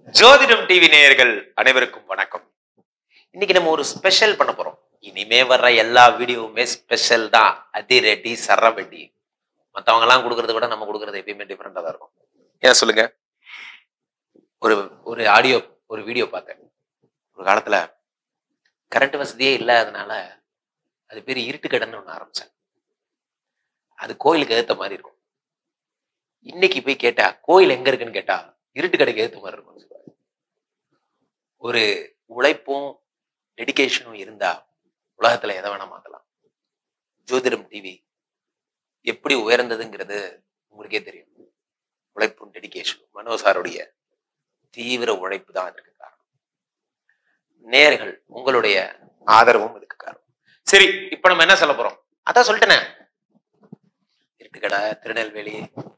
ஜோதிடம் டிவி நேயர்கள் அனைவருக்கும் வணக்கம் இன்னைக்கு நம்ம ஒரு ஸ்பெஷல் பண்ண போறோம் இனிமே வர்ற எல்லா வீடியோவுமே ஸ்பெஷல் தான் அதிரடி சரவெடி மத்தவங்க எல்லாம் கொடுக்கறத விட நம்ம கொடுக்கறது எப்பயுமே டிஃப்ரெண்டா தான் இருக்கும் ஏன் சொல்லுங்க ஒரு ஒரு ஆடியோ ஒரு வீடியோ பார்த்தேன் ஒரு காலத்துல கரண்ட் வசதியே இல்லாதனால அது பேர் இருட்டு கடைன்னு ஒன்று ஆரம்பிச்சேன் அது கோயிலுக்கு ஏத்த மாதிரி இருக்கும் இன்னைக்கு போய் கேட்டா கோயில் எங்க இருக்குன்னு கேட்டா இருட்டு கடைக்கு ஏத்த மாதிரி இருக்கும் சொல்லுவாரு. ஒரு உழைப்பும் டெடிகேஷனும் இருந்தா உலகத்துல எதை வேணா மாத்தலாம் ஜோதிடம் டிவி எப்படி உயர்ந்ததுங்கிறது உங்களுக்கே தெரியும் உழைப்பும் டெடிகேஷனும் மனோசாருடைய தீவிர உழைப்பு தான் அதற்கு காரணம் நேர்கள் உங்களுடைய ஆதரவும் இதுக்கு காரணம் சரி இப்ப நம்ம என்ன சொல்ல போறோம் அதான் சொல்லிட்டேனே இருட்டுக்கடை திருநெல்வேலி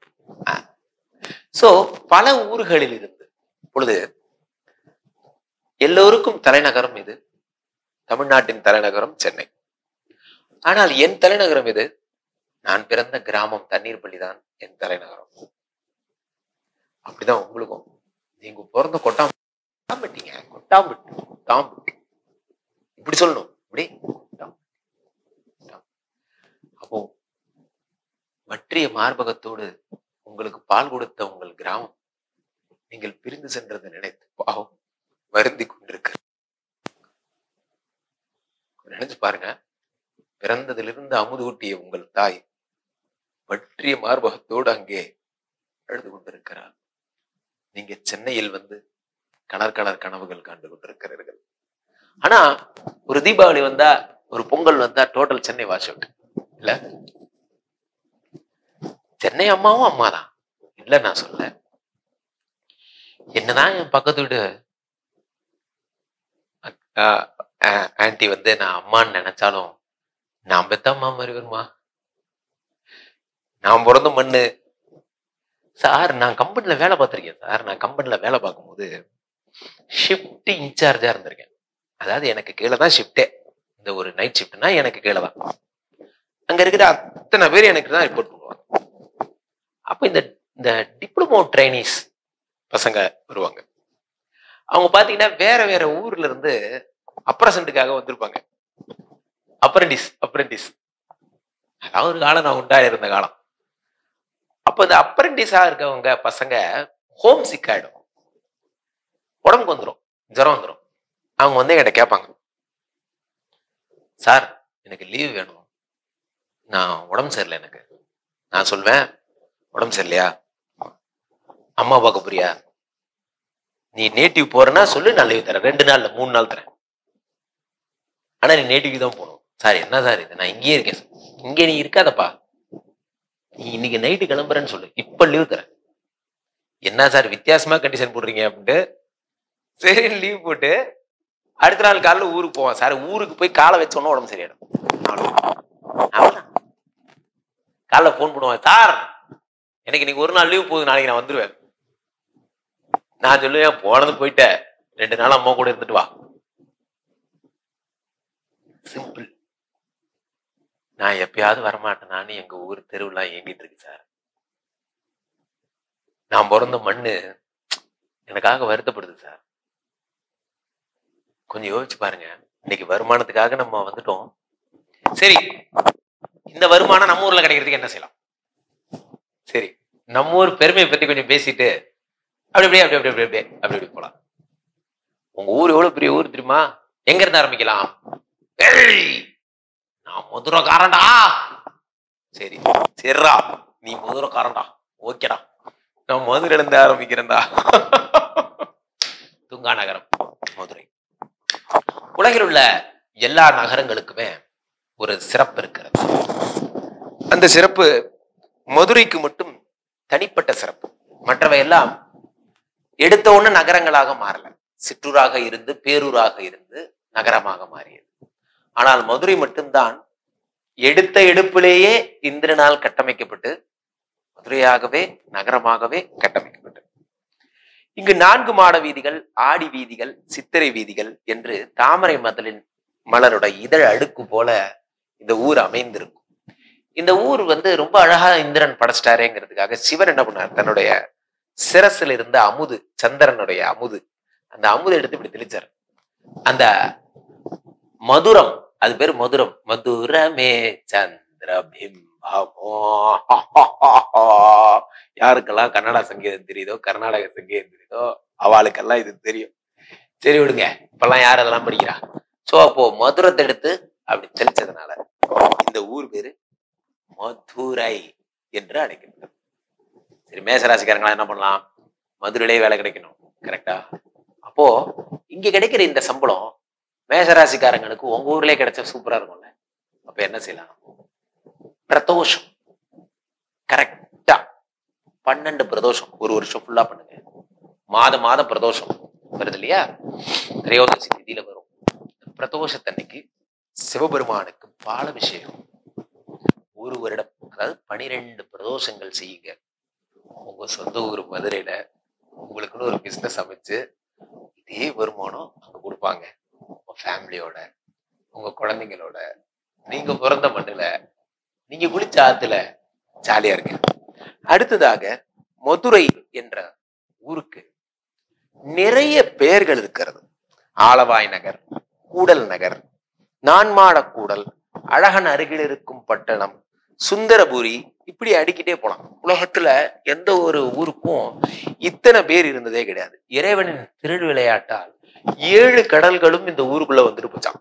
சோ பல ஊர்களில் இருந்து பொழுது எல்லோருக்கும் தலைநகரம் இது தமிழ்நாட்டின் தலைநகரம் சென்னை ஆனால் என் தலைநகரம் இது நான் பிறந்த கிராமம் தண்ணீர்பள்ளி தான் என் தலைநகரம் அப்படிதான் உங்களுக்கும் நீங்க பிறந்த கொட்டாம் கொட்டாம்பட்டிங்க கொட்டாம்பட்டி கொட்டாம்பட்டி இப்படி சொல்லணும் இப்படி கொட்டாம்பட்டி. கொட்டாம்பட்டி. அப்போ வற்றிய மார்பகத்தோடு உங்களுக்கு பால் கொடுத்த உங்கள் கிராமம் நீங்கள் பிரிந்து சென்றதை நினைத்து பாவம் வருந்தி கொண்டிருக்க நினைச்சு பாருங்க பிறந்ததிலிருந்து அமுது ஊட்டிய உங்கள் தாய் வற்றிய மார்பகத்தோடு அங்கே அழுது கொண்டிருக்கிறார் நீங்க சென்னையில் வந்து கலர் கலர் கனவுகள் கண்டு கொண்டிருக்கிறீர்கள் ஆனா ஒரு தீபாவளி வந்தா ஒரு பொங்கல் வந்தா டோட்டல் சென்னை வாஷ் அவுட் இல்ல சென்னை அம்மாவும் அம்மா தான் இல்ல நான் சொல்ல என்னதான் என் பக்கத்து வீடு ஆன்டி வந்து நான் அம்மான்னு நினைச்சாலும் நான் பெத்த அம்மா மாதிரி வருமா நான் பிறந்த மண்ணு சார் நான் கம்பெனில வேலை பார்த்திருக்கேன் சார் நான் கம்பெனில வேலை பார்க்கும்போது ஷிஃப்ட் இன்சார்ஜா இருந்திருக்கேன் அதாவது எனக்கு கீழே தான் ஷிஃப்டே இந்த ஒரு நைட் ஷிஃப்ட்னா எனக்கு கீழே தான் அங்க இருக்கிற அத்தனை பேர் எனக்கு தான் ரிப்போர்ட் பண்ணுவாங்க அப்ப இந்த இந்த டிப்ளமோ ட்ரைனிஸ் பசங்க வருவாங்க அவங்க பாத்தீங்கன்னா வேற வேற ஊர்ல இருந்து அப்ரசன்ட்டுக்காக வந்திருப்பாங்க அப்ரண்டிஸ் அப்ரண்டிஸ் அதாவது ஒரு காலம் நான் உண்டா இருந்த காலம் அப்ப இந்த அப்ரண்டிஸா இருக்கவங்க பசங்க ஹோம் சிக் ஆயிடும் உடம்புக்கு வந்துடும் ஜுரம் வந்துடும் அவங்க வந்து என்கிட்ட கேட்பாங்க சார் எனக்கு லீவ் வேணும் நான் உடம்பு சரியில்லை எனக்கு நான் சொல்வேன் உடம்பு சரியில்லையா அம்மா பார்க்க போறியா நீ நேட்டிவ் போறேன்னா சொல்லு நான் லீவ் தரேன் ரெண்டு நாள்ல மூணு நாள் தரேன் ஆனா நீ நேட்டிவ் தான் போகணும் சார் என்ன சார் இது நான் இங்கேயே இருக்கேன் சார் இங்கே நீ இருக்காதப்பா நீ இன்னைக்கு நைட்டு கிளம்புறேன்னு சொல்லு இப்ப லீவ் தரேன் என்ன சார் வித்தியாசமா கண்டிஷன் போடுறீங்க அப்படின்ட்டு சரி லீவ் போட்டு அடுத்த நாள் காலைல ஊருக்கு போவான் சார் ஊருக்கு போய் காலை வச்சோன்னா உடம்பு சரியாயிடும் அவ்வளவுதான். அவ்வளவுதான் காலைல ஃபோன் பண்ணுவான் சார் எனக்கு இன்னைக்கு ஒரு நாள் லீவ் போகுது நாளைக்கு நான் வந்துருவேன் நான் சொல்லுவேன் போனது போயிட்ட ரெண்டு நாள் அம்மா கூட இருந்துட்டு வா சிம்பிள் நான் எப்பயாவது வரமாட்டேன் நானு எங்க ஊர் தெருவுலாம் இயங்கிட்டு இருக்கு சார் நான் பிறந்த மண்ணு எனக்காக வருத்தப்படுது சார் கொஞ்சம் யோசிச்சு பாருங்க இன்னைக்கு வருமானத்துக்காக நம்ம வந்துட்டோம் சரி இந்த வருமானம் நம்ம ஊர்ல கிடைக்கிறதுக்கு என்ன செய்யலாம் சரி நம்ம ஊர் பெருமையை பத்தி கொஞ்சம் பேசிட்டு அப்படி அப்படியே அப்படி அப்படி அப்படி அப்படியே அப்படி அப்படி போலாம் உங்க ஊர் எவ்வளவு பெரிய ஊர் தெரியுமா எங்க இருந்து ஆரம்பிக்கலாம் ஏய், நான் மதுரைக்காரன்டா சரி சரிடா நீ மதுரைக்காரன்டா ஓகேடா நான் மதுரையில இருந்து ஆரம்பிக்கிறேன்டா துங்கா நகரம் மதுரை உலகில் உள்ள எல்லா நகரங்களுக்குமே ஒரு சிறப்பு இருக்கிறது அந்த சிறப்பு மதுரைக்கு மட்டும் தனிப்பட்ட சிறப்பு மற்றவை எல்லாம் எடுத்த உடனே நகரங்களாக மாறல சிற்றூராக இருந்து பேரூராக இருந்து நகரமாக மாறியது ஆனால் மதுரை மட்டும்தான் எடுத்த எடுப்பிலேயே இந்திரனால் கட்டமைக்கப்பட்டு மதுரையாகவே நகரமாகவே கட்டமைக்கப்பட்டது இங்கு நான்கு மாட வீதிகள் ஆடி வீதிகள் சித்திரை வீதிகள் என்று தாமரை மதலின் மலரோட இதழ் அடுக்கு போல இந்த ஊர் அமைந்திருக்கும் இந்த ஊர் வந்து ரொம்ப அழகா இந்திரன் படைச்சிட்டாரேங்கிறதுக்காக சிவன் என்ன பண்ணார் தன்னுடைய சிரசுல இருந்த அமுது சந்திரனுடைய அமுது அந்த அமுது எடுத்து இப்படி தெளிச்சார் அந்த மதுரம் அது பேர் மதுரம் மதுரமே சந்திரபிம்பமோ யாருக்கெல்லாம் கன்னடா சங்கீதம் தெரியுதோ கர்நாடக சங்கீதம் தெரியுதோ அவளுக்கெல்லாம் இது தெரியும் சரி விடுங்க இப்பெல்லாம் யார் அதெல்லாம் படிக்கிறா சோ அப்போ மதுரத்தை எடுத்து அப்படி தெளிச்சதுனால இந்த ஊர் பேரு மதுரை என்று அழைக்கின்றனர் சரி மேசராசிக்காரங்களா என்ன பண்ணலாம் மதுரையிலே வேலை கிடைக்கணும் கரெக்டா அப்போ இங்க கிடைக்கிற இந்த சம்பளம் மேசராசிக்காரங்களுக்கு உங்க ஊர்லயே கிடைச்சா சூப்பரா இருக்கும்ல அப்ப என்ன செய்யலாம் பிரதோஷம் கரெக்டா பன்னெண்டு பிரதோஷம் ஒரு வருஷம் ஃபுல்லா பண்ணுங்க மாதம் மாதம் பிரதோஷம் வருது இல்லையா திரையோதசி திதியில வரும் பிரதோஷத்தன்னைக்கு சிவபெருமானுக்கு பாலாபிஷேகம் ஒரு வருடம் அதாவது பனிரெண்டு பிரதோஷங்கள் செய்யுங்க உங்க சொந்த ஊர் மதுரையில உங்களுக்குன்னு ஒரு பிசினஸ் அமைச்சு இதே வருமானம் அங்க கொடுப்பாங்க உங்க ஃபேமிலியோட உங்க குழந்தைங்களோட நீங்க பிறந்த மண்ணுல நீங்க குளிச்ச ஆத்துல ஜாலியா இருங்க அடுத்ததாக மதுரை என்ற ஊருக்கு நிறைய பெயர்கள் இருக்கிறது ஆலவாய் நகர் கூடல் நகர் நான்மாட கூடல் அழகன் அருகில் இருக்கும் பட்டணம் சுந்தரபுரி இப்படி அடிக்கிட்டே போலாம் உலகத்துல எந்த ஒரு ஊருக்கும் இத்தனை பேர் இருந்ததே கிடையாது இறைவனின் திருவிளையாட்டால் ஏழு கடல்களும் இந்த ஊருக்குள்ள வந்துட்டு போச்சான்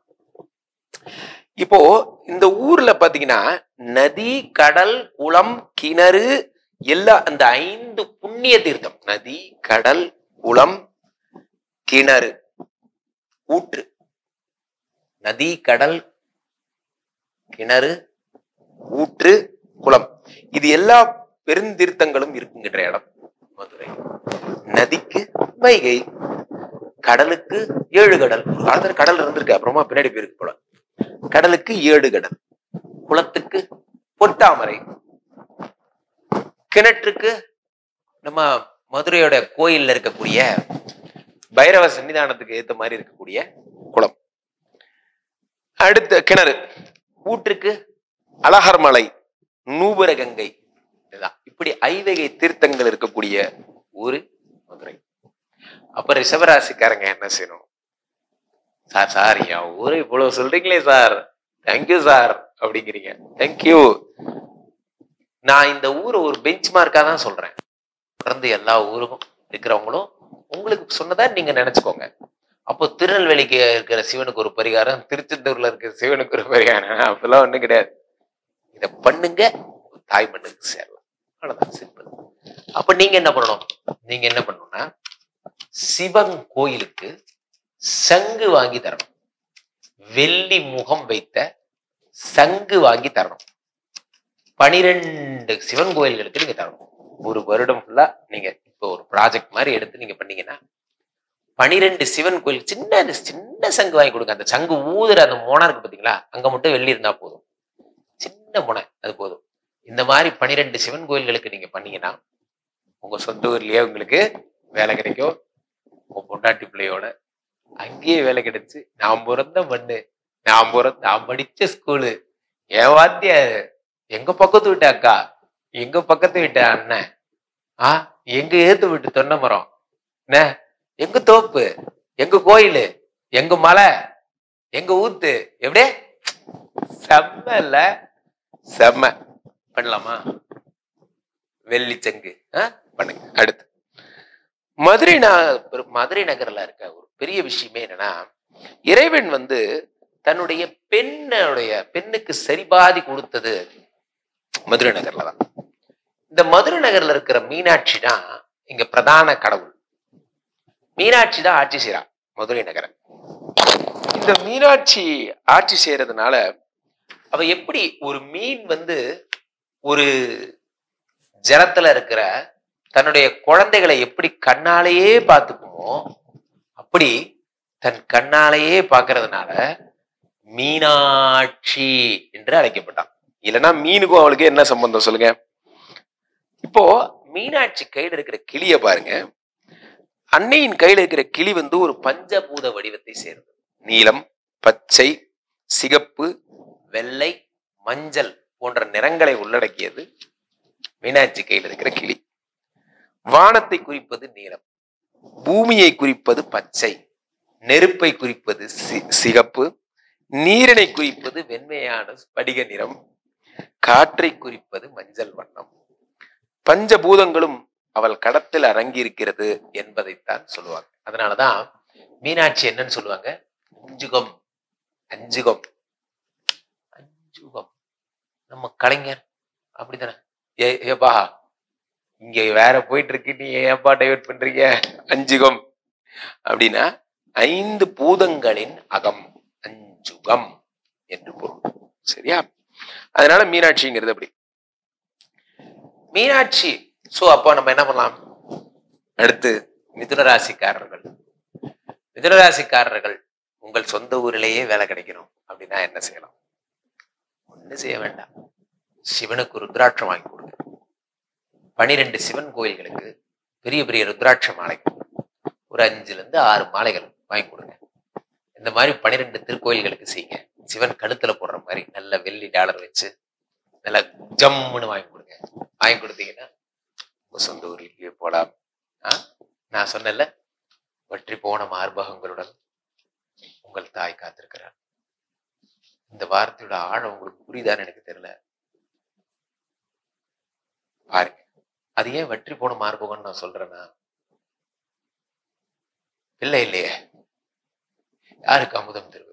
இப்போ இந்த ஊர்ல பாத்தீங்கன்னா நதி கடல் குளம் கிணறு எல்லா அந்த ஐந்து புண்ணிய தீர்த்தம் நதி கடல் குளம் கிணறு ஊற்று நதி கடல் கிணறு ஊற்று குளம் இது எல்லா பெருந்தீர்த்தங்களும் இருக்குங்கிற இடம் மதுரை நதிக்கு வைகை கடலுக்கு ஏழு கடல் ஒரு காலத்துல கடல் இருந்திருக்கு அப்புறமா பின்னாடி போயிருக்கு போல கடலுக்கு ஏழு கடல் குளத்துக்கு பொட்டாமரை கிணற்றுக்கு நம்ம மதுரையோட கோயில்ல இருக்கக்கூடிய பைரவ சன்னிதானத்துக்கு ஏத்த மாதிரி இருக்கக்கூடிய குளம் அடுத்த கிணறு ஊற்றுக்கு அழகர் மலை நூபர கங்கை இதுதான் இப்படி ஐவகை தீர்த்தங்கள் இருக்கக்கூடிய ஊரு மதுரை அப்ப ரிஷபராசிக்காரங்க என்ன செய்யணும் சார் சார் என் ஊரை இவ்வளவு சொல்றீங்களே சார் தேங்க்யூ சார் அப்படிங்கிறீங்க தேங்க்யூ நான் இந்த ஊரை ஒரு பெஞ்ச் மார்க்கா தான் சொல்றேன் தொடர்ந்து எல்லா ஊருக்கும் இருக்கிறவங்களும் உங்களுக்கு சொன்னதா நீங்க நினைச்சுக்கோங்க அப்போ திருநெல்வேலிக்கு இருக்கிற சிவனுக்கு ஒரு பரிகாரம் திருச்செந்தூர்ல இருக்கிற சிவனுக்கு ஒரு பரிகாரம் அப்பெல்லாம் ஒண்ணும் கிடையாது இதை பண்ணுங்க தாய் மண்ணுக்கு சேரலாம் அவ்வளவுதான் சிம்பிள் அப்ப நீங்க என்ன பண்ணணும் நீங்க என்ன பண்ணணும்னா சிவன் கோயிலுக்கு சங்கு வாங்கி தரணும் வெள்ளி முகம் வைத்த சங்கு வாங்கி தரணும் பனிரெண்டு சிவன் கோயில்களுக்கு நீங்க தரணும் ஒரு வருடம் ஃபுல்லா நீங்க இப்போ ஒரு ப்ராஜெக்ட் மாதிரி எடுத்து நீங்க பண்ணீங்கன்னா பனிரெண்டு சிவன் கோயில் சின்ன சின்ன சங்கு வாங்கி கொடுங்க அந்த சங்கு ஊதுற அந்த மோனா இருக்கு பாத்தீங்களா அங்க மட்டும் வெள்ளி இருந்தா போதும் சின்ன முனை அது போதும் இந்த மாதிரி பனிரெண்டு சிவன் கோயில்களுக்கு நீங்க பண்ணீங்கன்னா உங்க சொந்த ஊர்லயே உங்களுக்கு வேலை கிடைக்கும் உங்க பொண்டாட்டி பிள்ளையோட அங்கேயே வேலை கிடைச்சு நான் பிறந்த மண்ணு நான் பிறந்த நான் படிச்ச ஸ்கூலு என் வாத்தியார் எங்க பக்கத்து வீட்டு அக்கா எங்க பக்கத்து வீட்டு அண்ணன் ஆ எங்க ஏத்து வீட்டு தொன்னை மரம் என்ன எங்க தோப்பு எங்க கோயிலு எங்க மலை எங்க ஊத்து எப்படியே செம்ம இல்ல செம்ம பண்ணலாமா வெள்ளிச்சங்கு ஆ? பண்ணுங்க அடுத்து மதுரை ந- மதுரை நகர்ல இருக்க ஒரு பெரிய விஷயமே என்னன்னா இறைவன் வந்து தன்னுடைய பெண்ணுடைய பெண்ணுக்கு சரிபாதி கொடுத்தது மதுரை நகர்ல தான் இந்த மதுரை நகர்ல இருக்கிற மீனாட்சி தான் இங்க பிரதான கடவுள் மீனாட்சி தான் ஆட்சி செய்றா மதுரை நகரை இந்த மீனாட்சி ஆட்சி செய்யறதுனால அவ எப்படி ஒரு மீன் வந்து ஒரு ஜலத்துல இருக்கிற தன்னுடைய குழந்தைகளை எப்படி கண்ணாலேயே பார்த்துக்குமோ அப்படி தன் கண்ணாலேயே பார்க்கறதுனால மீனாட்சி என்று அழைக்கப்பட்டான் இல்லைன்னா மீனுக்கும் அவளுக்கு என்ன சம்பந்தம் சொல்லுங்க இப்போ மீனாட்சி கையில இருக்கிற கிளிய பாருங்க அன்னையின் கையில இருக்கிற கிளி வந்து ஒரு பஞ்சபூத வடிவத்தை சேர்ந்தது நீலம் பச்சை சிகப்பு வெள்ளை மஞ்சள் போன்ற நிறங்களை உள்ளடக்கியது மீனாட்சி கையில் இருக்கிற கிளி வானத்தை குறிப்பது நீலம் பூமியை குறிப்பது பச்சை நெருப்பை குறிப்பது சி- சிகப்பு நீரினை குறிப்பது வெண்மையான ஸ்படிக நிறம் காற்றை குறிப்பது மஞ்சள் வண்ணம் பஞ்சபூதங்களும் அவள் கடத்தில் அரங்கியிருக்கிறது என்பதைத்தான் சொல்லுவாங்க அதனாலதான் மீனாட்சி என்னன்னு சொல்லுவாங்க அஞ்சுகம் அஞ்சுகம் அஞ்சுகம் நம்ம கலைஞர் அப்படித்தானே ஏ ஏப்பா இங்க வேற போயிட்டு இருக்கு நீ ஏப்பா டைவர்ட் பண்றீங்க அஞ்சுகம் அப்படின்னா ஐந்து பூதங்களின் அகம் அஞ்சுகம் என்று பொருள் சரியா அதனால மீனாட்சிங்கிறது அப்படி மீனாட்சி சோ அப்போ நம்ம என்ன பண்ணலாம் அடுத்து மிதுன ராசிக்காரர்கள் மிதுன ராசிக்காரர்கள் உங்கள் சொந்த ஊரிலேயே வேலை கிடைக்கணும் அப்படின்னா என்ன செய்யலாம் ஒண்ணு செய்ய வேண்டாம் சிவனுக்கு ருத்ராட்சம் வாங்கி கொடுங்க பனிரெண்டு சிவன் கோயில்களுக்கு பெரிய பெரிய ருத்ராட்ச மாலை ஒரு அஞ்சுல இருந்து ஆறு மாலைகள் வாங்கி கொடுங்க இந்த மாதிரி பனிரெண்டு திருக்கோயில்களுக்கு செய்யுங்க சிவன் கழுத்துல போடுற மாதிரி நல்ல வெள்ளி டாலர் வச்சு நல்ல ஜம்முன்னு வாங்கி கொடுங்க வாங்கி கொடுத்தீங்கன்னா உங்க சொந்த ஊருக்கு போலாம் ஆ? நான் சொன்னேன்ல வற்றி போன மார்பகங்களுடன் உங்கள் தாய் காத்திருக்கிறார் இந்த வார்த்தையோட ஆழம் உங்களுக்கு புரியுதான்னு எனக்கு தெரியல பாருங்க அது ஏன் வெற்றி போன மார்பகம்னு நான் சொல்றேன்னா பிள்ளை இல்லையே யாருக்கு அமுதம் தருவது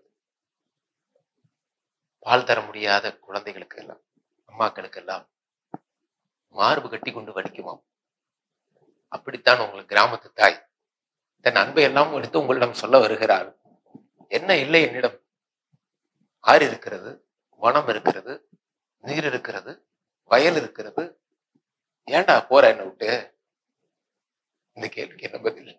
பால் தர முடியாத குழந்தைகளுக்கு எல்லாம் அம்மாக்களுக்கு எல்லாம் மார்பு கட்டி கொண்டு வலிக்குமாம் அப்படித்தான் உங்கள் கிராமத்து தாய் தன் அன்பை எல்லாம் எடுத்து உங்களிடம் சொல்ல வருகிறார் என்ன இல்லை என்னிடம் ஆறு இருக்கிறது வனம் இருக்கிறது நீர் இருக்கிறது வயல் இருக்கிறது ஏன்டா போற என்ன விட்டு இந்த கேள்விக்கு என்ன பதில்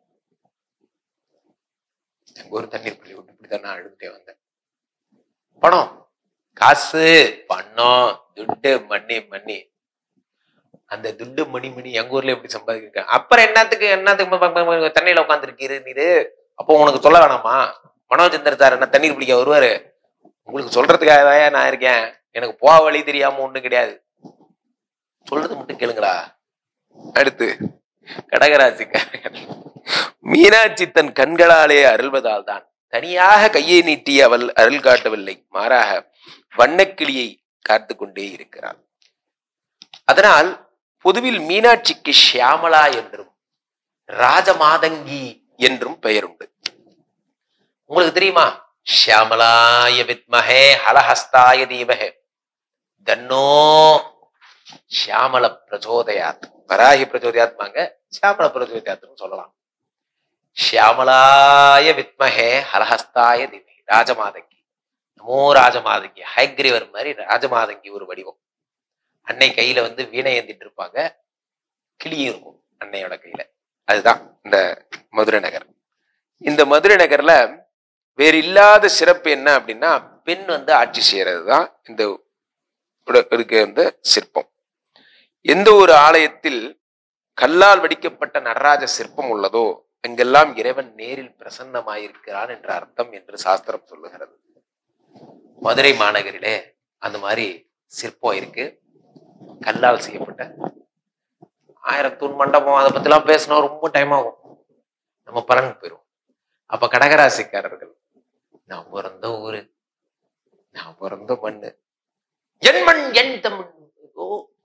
எங்க ஒரு தண்ணீர் பள்ளி விட்டு இப்படிதான் நான் அழுதுட்டே வந்தேன் பணம் காசு பணம் துட்டு மண்ணி மண்ணி அந்த துட்டு மணி மணி எங்க ஊர்ல எப்படி சம்பாதிக்க அப்புறம் என்னத்துக்கு என்னத்துக்கு ப- ப- ப- தண்ணியில உட்காந்துருக்கீரு நீரு அப்போ உனக்கு சொல்ல வேணாமா மனோஜந்தர் சார் என்ன தண்ணீர் பிடிக்க வருவாரு உங்களுக்கு சொல்றதுக்காக தான் நான் இருக்கேன் எனக்கு போக வழி தெரியாம ஒண்ணும் கிடையாது சொல்றது மட்டும் கேளுங்களா அடுத்து கடகராசிக்காரர்கள் மீனாட்சி தன் கண்களாலே அருள்வதால் தான் தனியாக கையை நீட்டி அவள் அருள் காட்டவில்லை மாறாக வண்ணக்கிளியை காத்து கொண்டே இருக்கிறாள் அதனால் பொதுவில் மீனாட்சிக்கு ஷியாமளா என்றும் ராஜமாதங்கி என்றும் பெயர் உண்டு உங்களுக்கு தெரியுமா ஷியாமலாய வித்மஹே ஹலஹஸ்தாய தீமஹே தன்னோ ஷியாமல பிரச்சோதயாத் வராகி பிரச்சோதயாத்மாங்க ஷியாமல பிரச்சோதயாத்னு சொல்லலாம் ஷியாமலாய வித்மஹே ஹலஹஸ்தாய தீமஹே ராஜமாதங்கி நமோ ராஜமாதங்கி ஹைக்ரீவர் மாதிரி ராஜமாதங்கி ஒரு வடிவம் அன்னை கையில வந்து வீணை ஏந்திட்டு இருப்பாங்க கிளியும் இருக்கும் அன்னையோட கையில அதுதான் இந்த மதுரை நகர் இந்த மதுரை நகர்ல வேறு இல்லாத சிறப்பு என்ன அப்படின்னா பெண் வந்து ஆட்சி செய்யறது தான் இந்த உட- இருக்க வந்து சிற்பம் எந்த ஒரு ஆலயத்தில் கல்லால் வடிக்கப்பட்ட நடராஜ சிற்பம் உள்ளதோ அங்கெல்லாம் இறைவன் நேரில் பிரசன்னமாயிருக்கிறான் என்ற அர்த்தம் என்று சாஸ்திரம் சொல்லுகிறது மதுரை மாநகரிலே அந்த மாதிரி சிற்பம் இருக்கு கல்லால் செய்யப்பட்ட ஆயிரம் தூண் மண்டபம் அதை பத்திலாம் பேசினா ரொம்ப டைம் ஆகும் நம்ம பலன் போயிடும் அப்ப கடகராசிக்காரர்கள் நான் பிறந்த ஊரு நான் பிறந்த மண்ணு என் மண் என் Tamil oh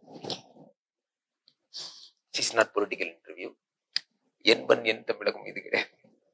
is not political interview என் மண் என் தமிழகம் இது கிடையாது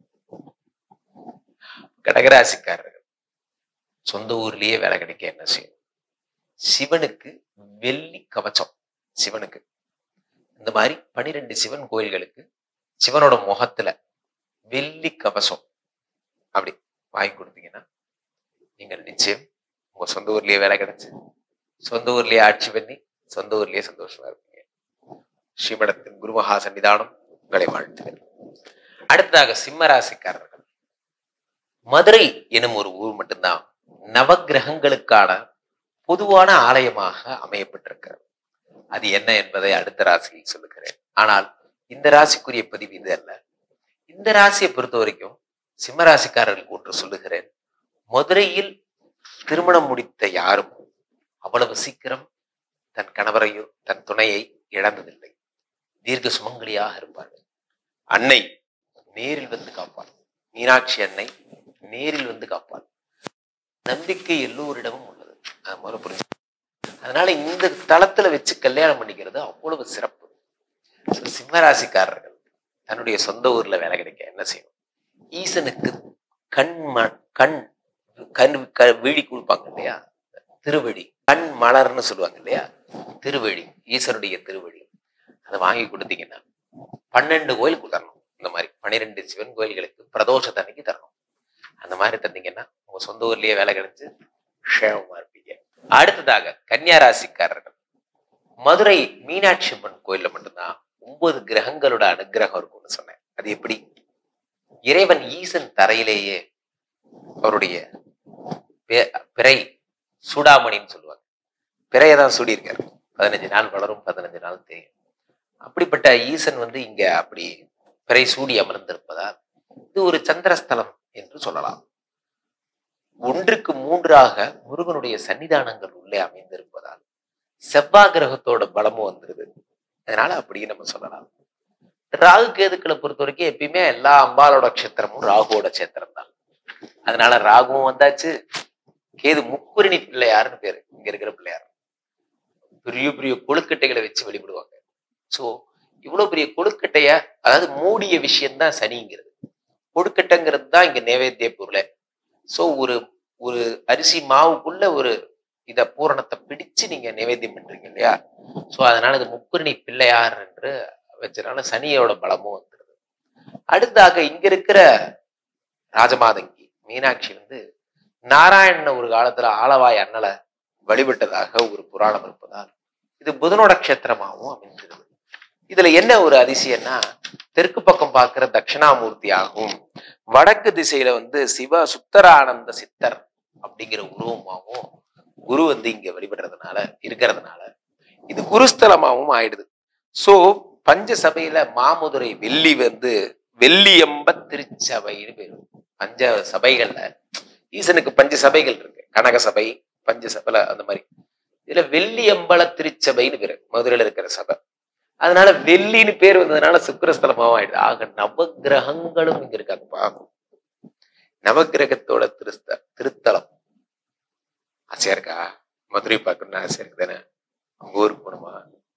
கடகராசிக்காரர்கள் சொந்த ஊர்லயே வேலை கிடைக்க என்ன செய்யும் சிவனுக்கு வெள்ளி கவச்சம் சிவனுக்கு இந்த மாதிரி பனிரெண்டு சிவன் கோயில்களுக்கு சிவனோட முகத்துல வெள்ளி கவசம் அப்படி வாங்கி கொடுத்தீங்கன்னா நீங்கள் நிச்சயம் உங்க சொந்த ஊர்லயே வேலை கிடைச்சு சொந்த ஊர்லயே ஆட்சி பண்ணி சொந்த ஊர்லயே சந்தோஷமா இருப்பீங்க ஸ்ரீமடத்தின் குருமகா சன்னிதானம் உங்களை வாழ்த்துகள் அடுத்ததாக சிம்ம ராசிக்காரர்கள் மதுரை எனும் ஒரு ஊர் மட்டும்தான் நவக்கிரகங்களுக்கான பொதுவான ஆலயமாக அமையப்பட்டிருக்கிறது அது என்ன என்பதை அடுத்த ராசியில் சொல்லுகிறேன் ஆனால் இந்த ராசிக்குரிய பதிவு இது அல்ல இந்த ராசியை பொறுத்த வரைக்கும் சிம்ம ராசிக்காரர்களுக்கு ஒன்று சொல்லுகிறேன் மதுரையில் திருமணம் முடித்த யாரும் அவ்வளவு சீக்கிரம் தன் கணவரையோ தன் துணையை இழந்ததில்லை தீர்க்க சுமங்கலியாக இருப்பார்கள் அன்னை நேரில் வந்து காப்பாள் மீனாட்சி அன்னை நேரில் வந்து காப்பாள் நம்பிக்கை எல்லோரிடமும் உள்ளது அது முதல்ல புரிஞ்சு அதனால இந்த தளத்துல வச்சு கல்யாணம் பண்ணிக்கிறது அவ்வளவு சிறப்பு So, சிம்மராசிக்காரர்கள் தன்னுடைய சொந்த ஊர்ல வேலை கிடைக்க என்ன செய்யணும் ஈசனுக்கு கண் ம- கண் கண் க- விழி கொடுப்பாங்க இல்லையா திருவடி கண் மலர்னு சொல்லுவாங்க இல்லையா திருவழி ஈசனுடைய திருவழி அதை வாங்கி கொடுத்தீங்கன்னா பன்னெண்டு கோயிலுக்கு தரணும் இந்த மாதிரி பன்னிரெண்டு சிவன் கோயில்களுக்கு பிரதோஷத்தன்னைக்கு தரணும் அந்த மாதிரி தந்தீங்கன்னா உங்க சொந்த ஊர்லயே வேலை கிடைச்சு க்ஷேமமா இருப்பீங்க அடுத்ததாக கன்னியா ராசிக்காரர்கள் மதுரை மீனாட்சி அம்மன் கோயில்ல மட்டும்தான் ஒன்பது கிரகங்களோட அனுகிரகம் இருக்கும்னு சொன்னேன் அது எப்படி இறைவன் ஈசன் தரையிலேயே அவருடைய பே- பிறை சூடாமணின்னு சொல்லுவாங்க பிறையை தான் சூடியிருக்காரு பதினஞ்சு நாள் வளரும் பதினஞ்சு நாள் தெரியும் அப்படிப்பட்ட ஈசன் வந்து இங்க அப்படி பிறை சூடி அமர்ந்திருப்பதால் இது ஒரு சந்திரஸ்தலம் என்று சொல்லலாம் ஒன்றுக்கு மூன்றாக முருகனுடைய சன்னிதானங்கள் உள்ளே அமைந்திருப்பதால் செவ்வாய் கிரகத்தோட பலமும் வந்துருது அதனால அப்படியே நம்ம சொல்லலாம் ராகு கேதுக்களை பொறுத்த வரைக்கும் எப்பயுமே எல்லா அம்பாலோட க்ஷேத்திரமும் ராகுவோட க்ஷேத்திரம் தான் அதனால ராகுவும் வந்தாச்சு கேது முக்குரிணி பிள்ளையாருன்னு பேரு இங்க இருக்கிற பிள்ளையார் பெரிய பெரிய கொழுக்கட்டைகளை வச்சு வழிபடுவாங்க சோ இவ்வளவு பெரிய கொழுக்கட்டைய அதாவது மூடிய விஷயம்தான் சனிங்கிறது கொழுக்கட்டைங்கிறது தான் இங்க நைவேத்திய பொருளே சோ ஒரு ஒரு அரிசி மாவுக்குள்ள ஒரு இத பூரணத்தை பிடிச்சு நீங்க நைவேத்தியம் பண்றீங்க இல்லையா சோ அதனால இது முக்குரிணி பிள்ளையார் என்று வச்சதுனால சனியோட பலமும் வந்துருது அடுத்தாக இங்க இருக்கிற ராஜமாதங்கி மீனாட்சி வந்து நாராயணன் ஒரு காலத்துல ஆலவாய் அண்ணலை வழிபட்டதாக ஒரு புராணம் இருப்பதால் இது புதனோட க்ஷேத்திரமாகவும் அமைந்திருது இதுல என்ன ஒரு அதிசயம்னா தெற்கு பக்கம் பார்க்கிற தட்சிணாமூர்த்தியாகவும் வடக்கு திசையில வந்து சிவ சுத்தரானந்த சித்தர் அப்படிங்கிற உருவமாகவும் குரு வந்து இங்க வழிபடுறதுனால இருக்கிறதுனால இது குருஸ்தலமாகவும் ஆயிடுது சோ பஞ்ச சபையில மாமுதுரை வெள்ளி வந்து வெள்ளியம்ப திருச்சபைன்னு பேரு பஞ்ச சபைகள்ல ஈசனுக்கு பஞ்ச சபைகள் இருக்கு கனக சபை பஞ்ச சபைல அந்த மாதிரி இதுல வெள்ளியம்பல திருச்சபைன்னு பேரு மதுரையில இருக்கிற சபை அதனால வெள்ளின்னு பேர் வந்ததுனால சுக்கிரஸ்தலமாவும் ஆயிடுது ஆக நவகிரகங்களும் இங்க இருக்காங்கப்பா நவகிரகத்தோட திருஸ்த திருத்தலம் ஆசையா இருக்கா மதுரை பார்க்கணும்னு ஆசையா இருக்கு தானே உங்க ஊருக்கு போகணுமா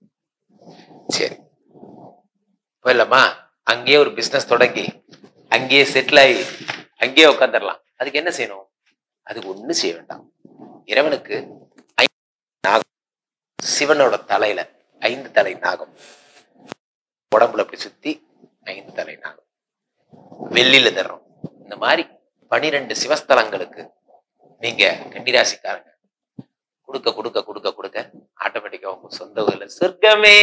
சரி போயிடலாமா அங்கேயே ஒரு பிசினஸ் தொடங்கி அங்கேயே செட்டில் ஆகி அங்கேயே உட்காந்துடலாம் அதுக்கு என்ன செய்யணும் அதுக்கு ஒண்ணு செய்ய வேண்டாம் இறைவனுக்கு ஐந்து நாகம் சிவனோட தலையில ஐந்து தலை நாகம் உடம்புல அப்படி சுத்தி ஐந்து தலை நாகம் வெள்ளியில தர்றோம் இந்த மாதிரி பனிரெண்டு சிவஸ்தலங்களுக்கு நீங்க கன்னிராசிக்காரங்க கொடுக்க கொடுக்க கொடுக்க கொடுக்க ஆட்டோமேட்டிக்கா உங்க சொந்த ஊர்ல சொர்க்கமே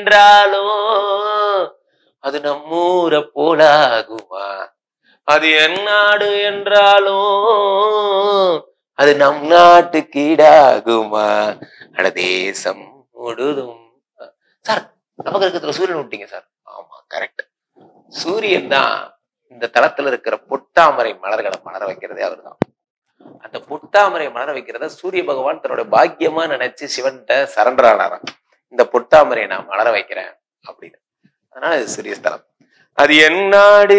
என்றாலும் அது நம்மூர போலாகுமா அது என் நாடு என்றாலும் அது நம் நாட்டு கீடாகுமா அட தேசம் முழுதும் சார் நவகிரகத்துல சூரியன் விட்டீங்க சார் ஆமா கரெக்ட் சூரியன் தான் இந்த தளத்துல இருக்கிற பொட்டாமரை மலர்களை மலர வைக்கிறதே அவர்தான் அந்த பொட்டாமரை மலர வைக்கிறத சூரிய பகவான் தன்னோட பாக்கியமா நினைச்சு சிவன்கிட்ட சரண்டர் ஆனாராம் இந்த பொட்டாமரையை நான் மலர வைக்கிறேன் அப்படின்னு அதனால இது சூரிய ஸ்தலம் அது என் நாடு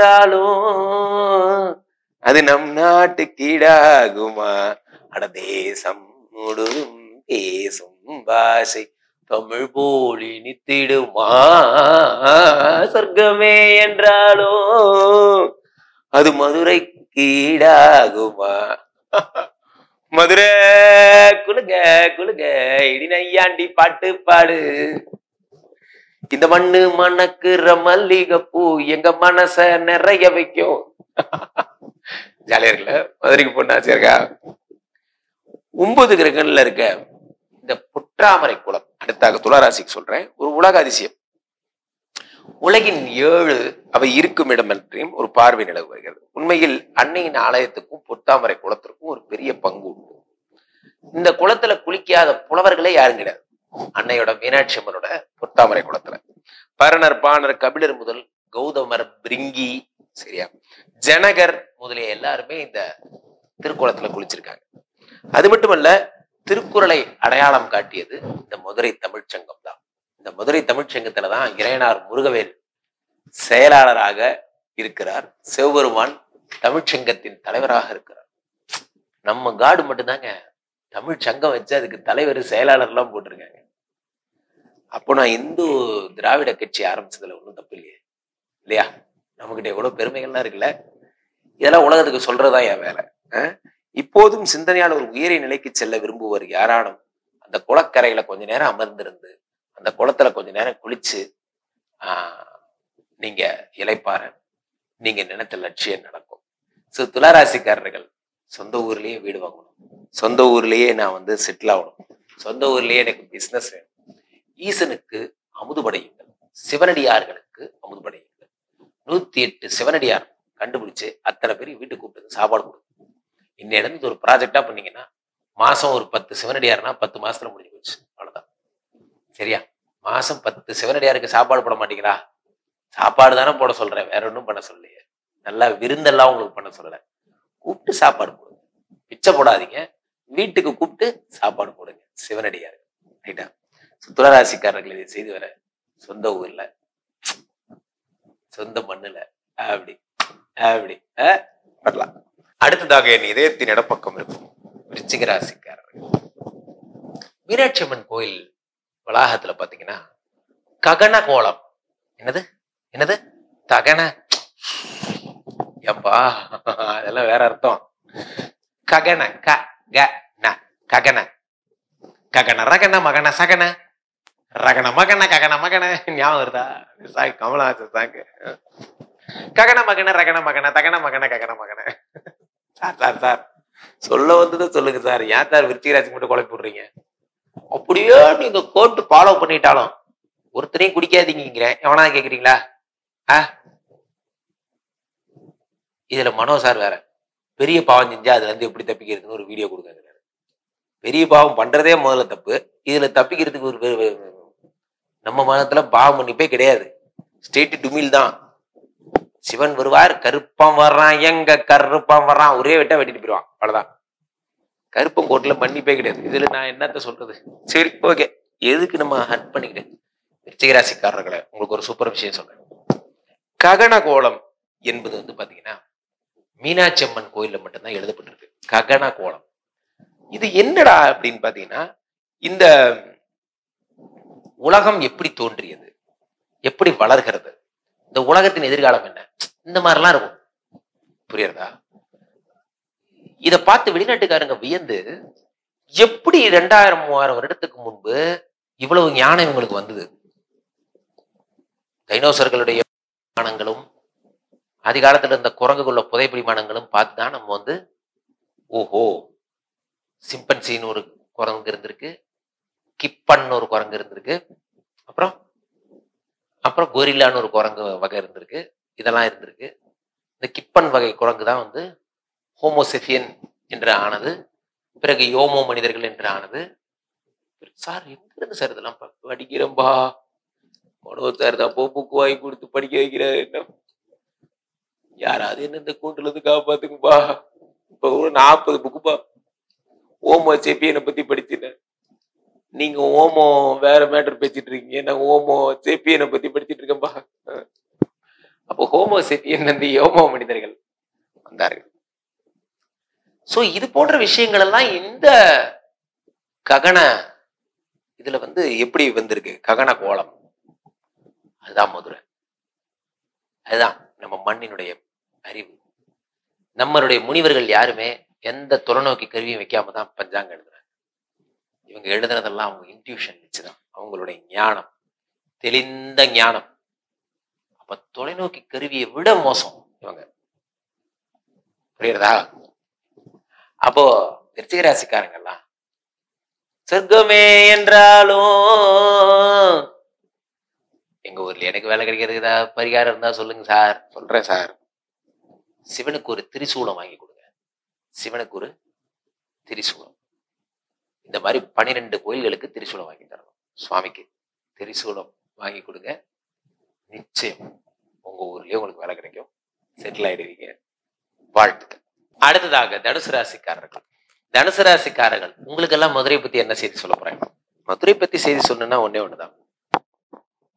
என்றாலும் அது நம் நாட்டு கீழாகுமா அட தேசம் முழுதும் பேசும் பாஷை தமிழ் போலி நித்திடுமா சொர்க்கமே என்றாலும் அது மதுரை கீழாகுமா மதுரை குலுங்க குலுங்க இடி நையாண்டி பாட்டு பாடு இந்த மண்ணு மணக்குற மல்லிகை பூ எங்க மனச நிறைய வைக்கும் ஜாலியா இருக்குல்ல மதுரைக்கு பொண்ணு ஆசையா இருக்கா ஒன்பது கிரகங்கள்ல இருக்க இந்த புற்றாமரை குளம் அடுத்தாக துளாராசிக்கு சொல்றேன் ஒரு உலக அதிசயம் உலகின் ஏழு அவை இருக்கும் இடம் என்றையும் ஒரு பார்வை நிலவு வருகிறது உண்மையில் அன்னையின் ஆலயத்துக்கும் பொத்தாமரை குளத்திற்கும் ஒரு பெரிய பங்கு உண்டு இந்த குளத்துல குளிக்காத புலவர்களே யாரும் கிடையாது அன்னையோட மீனாட்சி அம்மனோட பொத்தாமரை குளத்துல பரணர் பாணர் கபிலர் முதல் கௌதமர் பிரிங்கி சரியா ஜனகர் முதலிய எல்லாருமே இந்த திருக்குளத்துல குளிச்சிருக்காங்க அது மட்டுமல்ல திருக்குறளை அடையாளம் காட்டியது இந்த மதுரை தமிழ்ச்சங்கம் தான் இந்த இந்த மதுரை தமிழ்ச்சங்கத்துல தான் இறையனார் முருகவேல் செயலாளராக இருக்கிறார் சிவபெருமான் தமிழ்ச்சங்கத்தின் தலைவராக இருக்கிறார் நம்ம காடு மட்டும்தாங்க தமிழ் சங்கம் வச்சு அதுக்கு தலைவர் செயலாளர்லாம் போட்டிருக்காங்க அப்போ நான் இந்து திராவிட கட்சி ஆரம்பிச்சதுல ஒன்றும் தப்பு இல்லையே இல்லையா நம்மகிட்ட எவ்வளவு பெருமைகள்லாம் இருக்குல்ல இதெல்லாம் உலகத்துக்கு சொல்றதா என் வேலை அஹ்? இப்போதும் சிந்தனையால் ஒரு உயரிய நிலைக்கு செல்ல விரும்புவர் யாரானும் அந்த குளக்கரையில கொஞ்ச நேரம் அமர்ந்திருந்து அந்த குளத்துல கொஞ்ச நேரம் குளிச்சு ஆஹ் நீங்க இலைப்பார நீங்க நினைத்த லட்சியம் நடக்கும் ஸோ துளாராசிக்காரர்கள் சொந்த ஊர்லயே வீடு வாங்கணும் சொந்த ஊர்லயே நான் வந்து செட்டில் ஆகணும் சொந்த ஊர்லயே எனக்கு பிசினஸ் வேணும் ஈசனுக்கு அமுது படையுங்கள் சிவனடியார்களுக்கு அமுது படையுங்கள் நூத்தி எட்டு சிவனடியார் கண்டுபிடிச்சு அத்தனை பேர் வீட்டுக்கு கூப்பிட்டு சாப்பாடு கொடுக்கும் இன்னிடம் இது ஒரு ப்ராஜெக்டா பண்ணீங்கன்னா மாசம் ஒரு பத்து சிவனடியார்னா பத்து மாசத்துல முடிஞ்சு போச்சு அவ்வளவுதான் சரியா மாசம் பத்து சிவனடியாருக்கு சாப்பாடு போட மாட்டீங்களா சாப்பாடு தானே போட சொல்றேன் வேற ஒன்றும் பண்ண சொல்லலையே நல்லா விருந்தெல்லாம் உங்களுக்கு பண்ண சொல்லல கூப்பிட்டு சாப்பாடு போடுங்க பிச்சை போடாதீங்க வீட்டுக்கு கூப்பிட்டு சாப்பாடு போடுங்க சிவனடியார் ரைட்டா துளராசிக்காரர்கள் இதை செய்து வர சொந்த ஊர்ல சொந்த மண்ணுல அப்படி அப்படி அஹ், வரலாம் அடுத்ததாக என் இதயத்தின் இடப்பக்கம் இருக்கும் விருச்சிக ராசிக்காரர்கள் மீனாட்சி அம்மன் கோயில் வளாகத்துல பாத்தீங்கன்னா ககன கோலம் என்னது என்னது தகன ஏம்பா அதெல்லாம் வேற அர்த்தம் ககன க க ந ககன ககன ரகன மகன சகன ரகன மகன ககன மகன ஞாபகம் வருதா சாய் கமலஹாசன் சாங்க ககன மகன ரகன மகன தகன மகன ககன மகன சார் சார் சார் சொல்ல வந்ததை சொல்லுங்க சார் ஏன் சார் விருச்சிகராஜ் மட்டும் குழப்பி விடுறீங்க அப்படியே நீங்க கோட்டு ஃபாலோ பண்ணிட்டாலும் ஒருத்தரையும் குடிக்காதீங்கிறேன் எவனா கேக்குறீங்களா ஆ இதுல மனோ சார் வேற பெரிய பாவம் செஞ்சா அதுல இருந்து எப்படி தப்பிக்கிறதுன்னு ஒரு வீடியோ கொடுக்காங்க பெரிய பாவம் பண்றதே முதல்ல தப்பு இதுல தப்பிக்கிறதுக்கு ஒரு வே- வே- நம்ம மதத்துல பாவம் மன்னிப்பே கிடையாது ஸ்டேட் டுமில் தான் சிவன் வருவார் கருப்பம் வர்றான் எங்க கருப்பம் வர்றான் ஒரே வெட்டா வெட்டிட்டு போயிடுவான் அவ்வளவுதான் கருப்பம் கோட்டில மன்னிப்பே கிடையாது இதுல நான் என்னத்த சொல்றது சரி ஓகே எதுக்கு நம்ம ஹட் பண்ணிக்கிட்டேன் விருச்சிகராசிக்காரர்களை உங்களுக்கு ஒரு சூப்பர் விஷயம் சொல்றேன் ககன கோலம் என்பது வந்து பாத்தீங்கன்னா மீனாட்சி அம்மன் கோயில்ல மட்டும்தான் எழுதப்பட்டிருக்கு ககன கோலம் இது என்னடா அப்படின்னு பாத்தீங்கன்னா இந்த உலகம் எப்படி தோன்றியது எப்படி வளர்கிறது இந்த உலகத்தின் எதிர்காலம் என்ன இந்த மாதிரிலாம் இருக்கும் புரியுறதா இத பார்த்து வெளிநாட்டுக்காரங்க வியந்து எப்படி ரெண்டாயிரம் மூவாயிரம் வருடத்துக்கு முன்பு இவ்வளவு ஞானம் இவங்களுக்கு வந்தது டைனோசர்களுடைய விமானங்களும் அதிகாலத்துல இருந்த குரங்குக்குள்ள புதைப்பிடி விமானங்களும் பார்த்து தான் நம்ம வந்து ஓஹோ சிம்பன்சின்னு ஒரு குரங்கு இருந்திருக்கு கிப்பன் ஒரு குரங்கு இருந்திருக்கு அப்புறம் அப்புறம் கொரில்லான்னு ஒரு குரங்கு வகை இருந்திருக்கு இதெல்லாம் இருந்திருக்கு இந்த கிப்பன் வகை குரங்கு தான் வந்து ஹோமோசெஃபியன் என்று ஆனது பிறகு யோமோ மனிதர்கள் என்று ஆனது சார் எங்க இருந்து சார் இதெல்லாம் ப- படிக்கிறேன்பா மனோ சார் தான் போ புக்கு வாங்கி கொடுத்து படிக்க வைக்கிறாரு என்ன யாராவது என்ன இந்த கூட்டுல இருந்து காப்பாத்துங்கப்பா இப்ப ஒரு நாற்பது புக்குப்பா ஓமோ செப்பியனை பத்தி படிச்சிட்டேன் நீங்க ஓமோ வேற மேட்டர் பேசிட்டு இருக்கீங்க நான் ஓமோ செப்பியனை பத்தி படிச்சிட்டு இருக்கேன்பா அப்போ ஹோமோ செப்பியன் வந்து யோமோ மனிதர்கள் வந்தார்கள் சோ இது போன்ற விஷயங்கள் எல்லாம் இந்த ககன இதுல வந்து எப்படி வந்திருக்கு ககன கோலம் அதுதான் மதுரை அதுதான் நம்ம மண்ணினுடைய அறிவு நம்மளுடைய முனிவர்கள் யாருமே எந்த தொலைநோக்கி கருவியும் வைக்காம தான் பஞ்சாங்கம் எழுதுறாங்க இவங்க எழுதுனதெல்லாம் அவங்க இன்ட்யூஷன் வச்சுதான் அவங்களுடைய ஞானம் தெளிந்த ஞானம் அப்ப தொலைநோக்கி கருவியை விட மோசம் இவங்க புரியுறதா அப்போ விருச்சிக ராசிக்காரங்கெல்லாம் சொர்க்கமே என்றாலும் எங்க ஊர்ல எனக்கு வேலை கிடைக்கிறதுக்கு ஏதாவது பரிகாரம் இருந்தா சொல்லுங்க சார் சொல்றேன் சார் சிவனுக்கு ஒரு திரிசூலம் வாங்கி கொடுங்க சிவனுக்கு ஒரு திரிசூலம் இந்த மாதிரி பன்னிரெண்டு கோயில்களுக்கு திரிசூலம் வாங்கி தரணும் சுவாமிக்கு திரிசூலம் வாங்கி கொடுங்க நிச்சயம் உங்க ஊர்லயே உங்களுக்கு வேலை கிடைக்கும் செட்டில் ஆயிடுவீங்க வாழ்த்துக்கள் அடுத்ததாக தனுசு ராசிக்காரர்கள் தனுசு ராசிக்காரர்கள் உங்களுக்கு எல்லாம் மதுரை பத்தி என்ன செய்தி சொல்ல போறேன் மதுரை பத்தி செய்தி சொல்லணும்னா ஒண்ணே ஒண்ணுதான்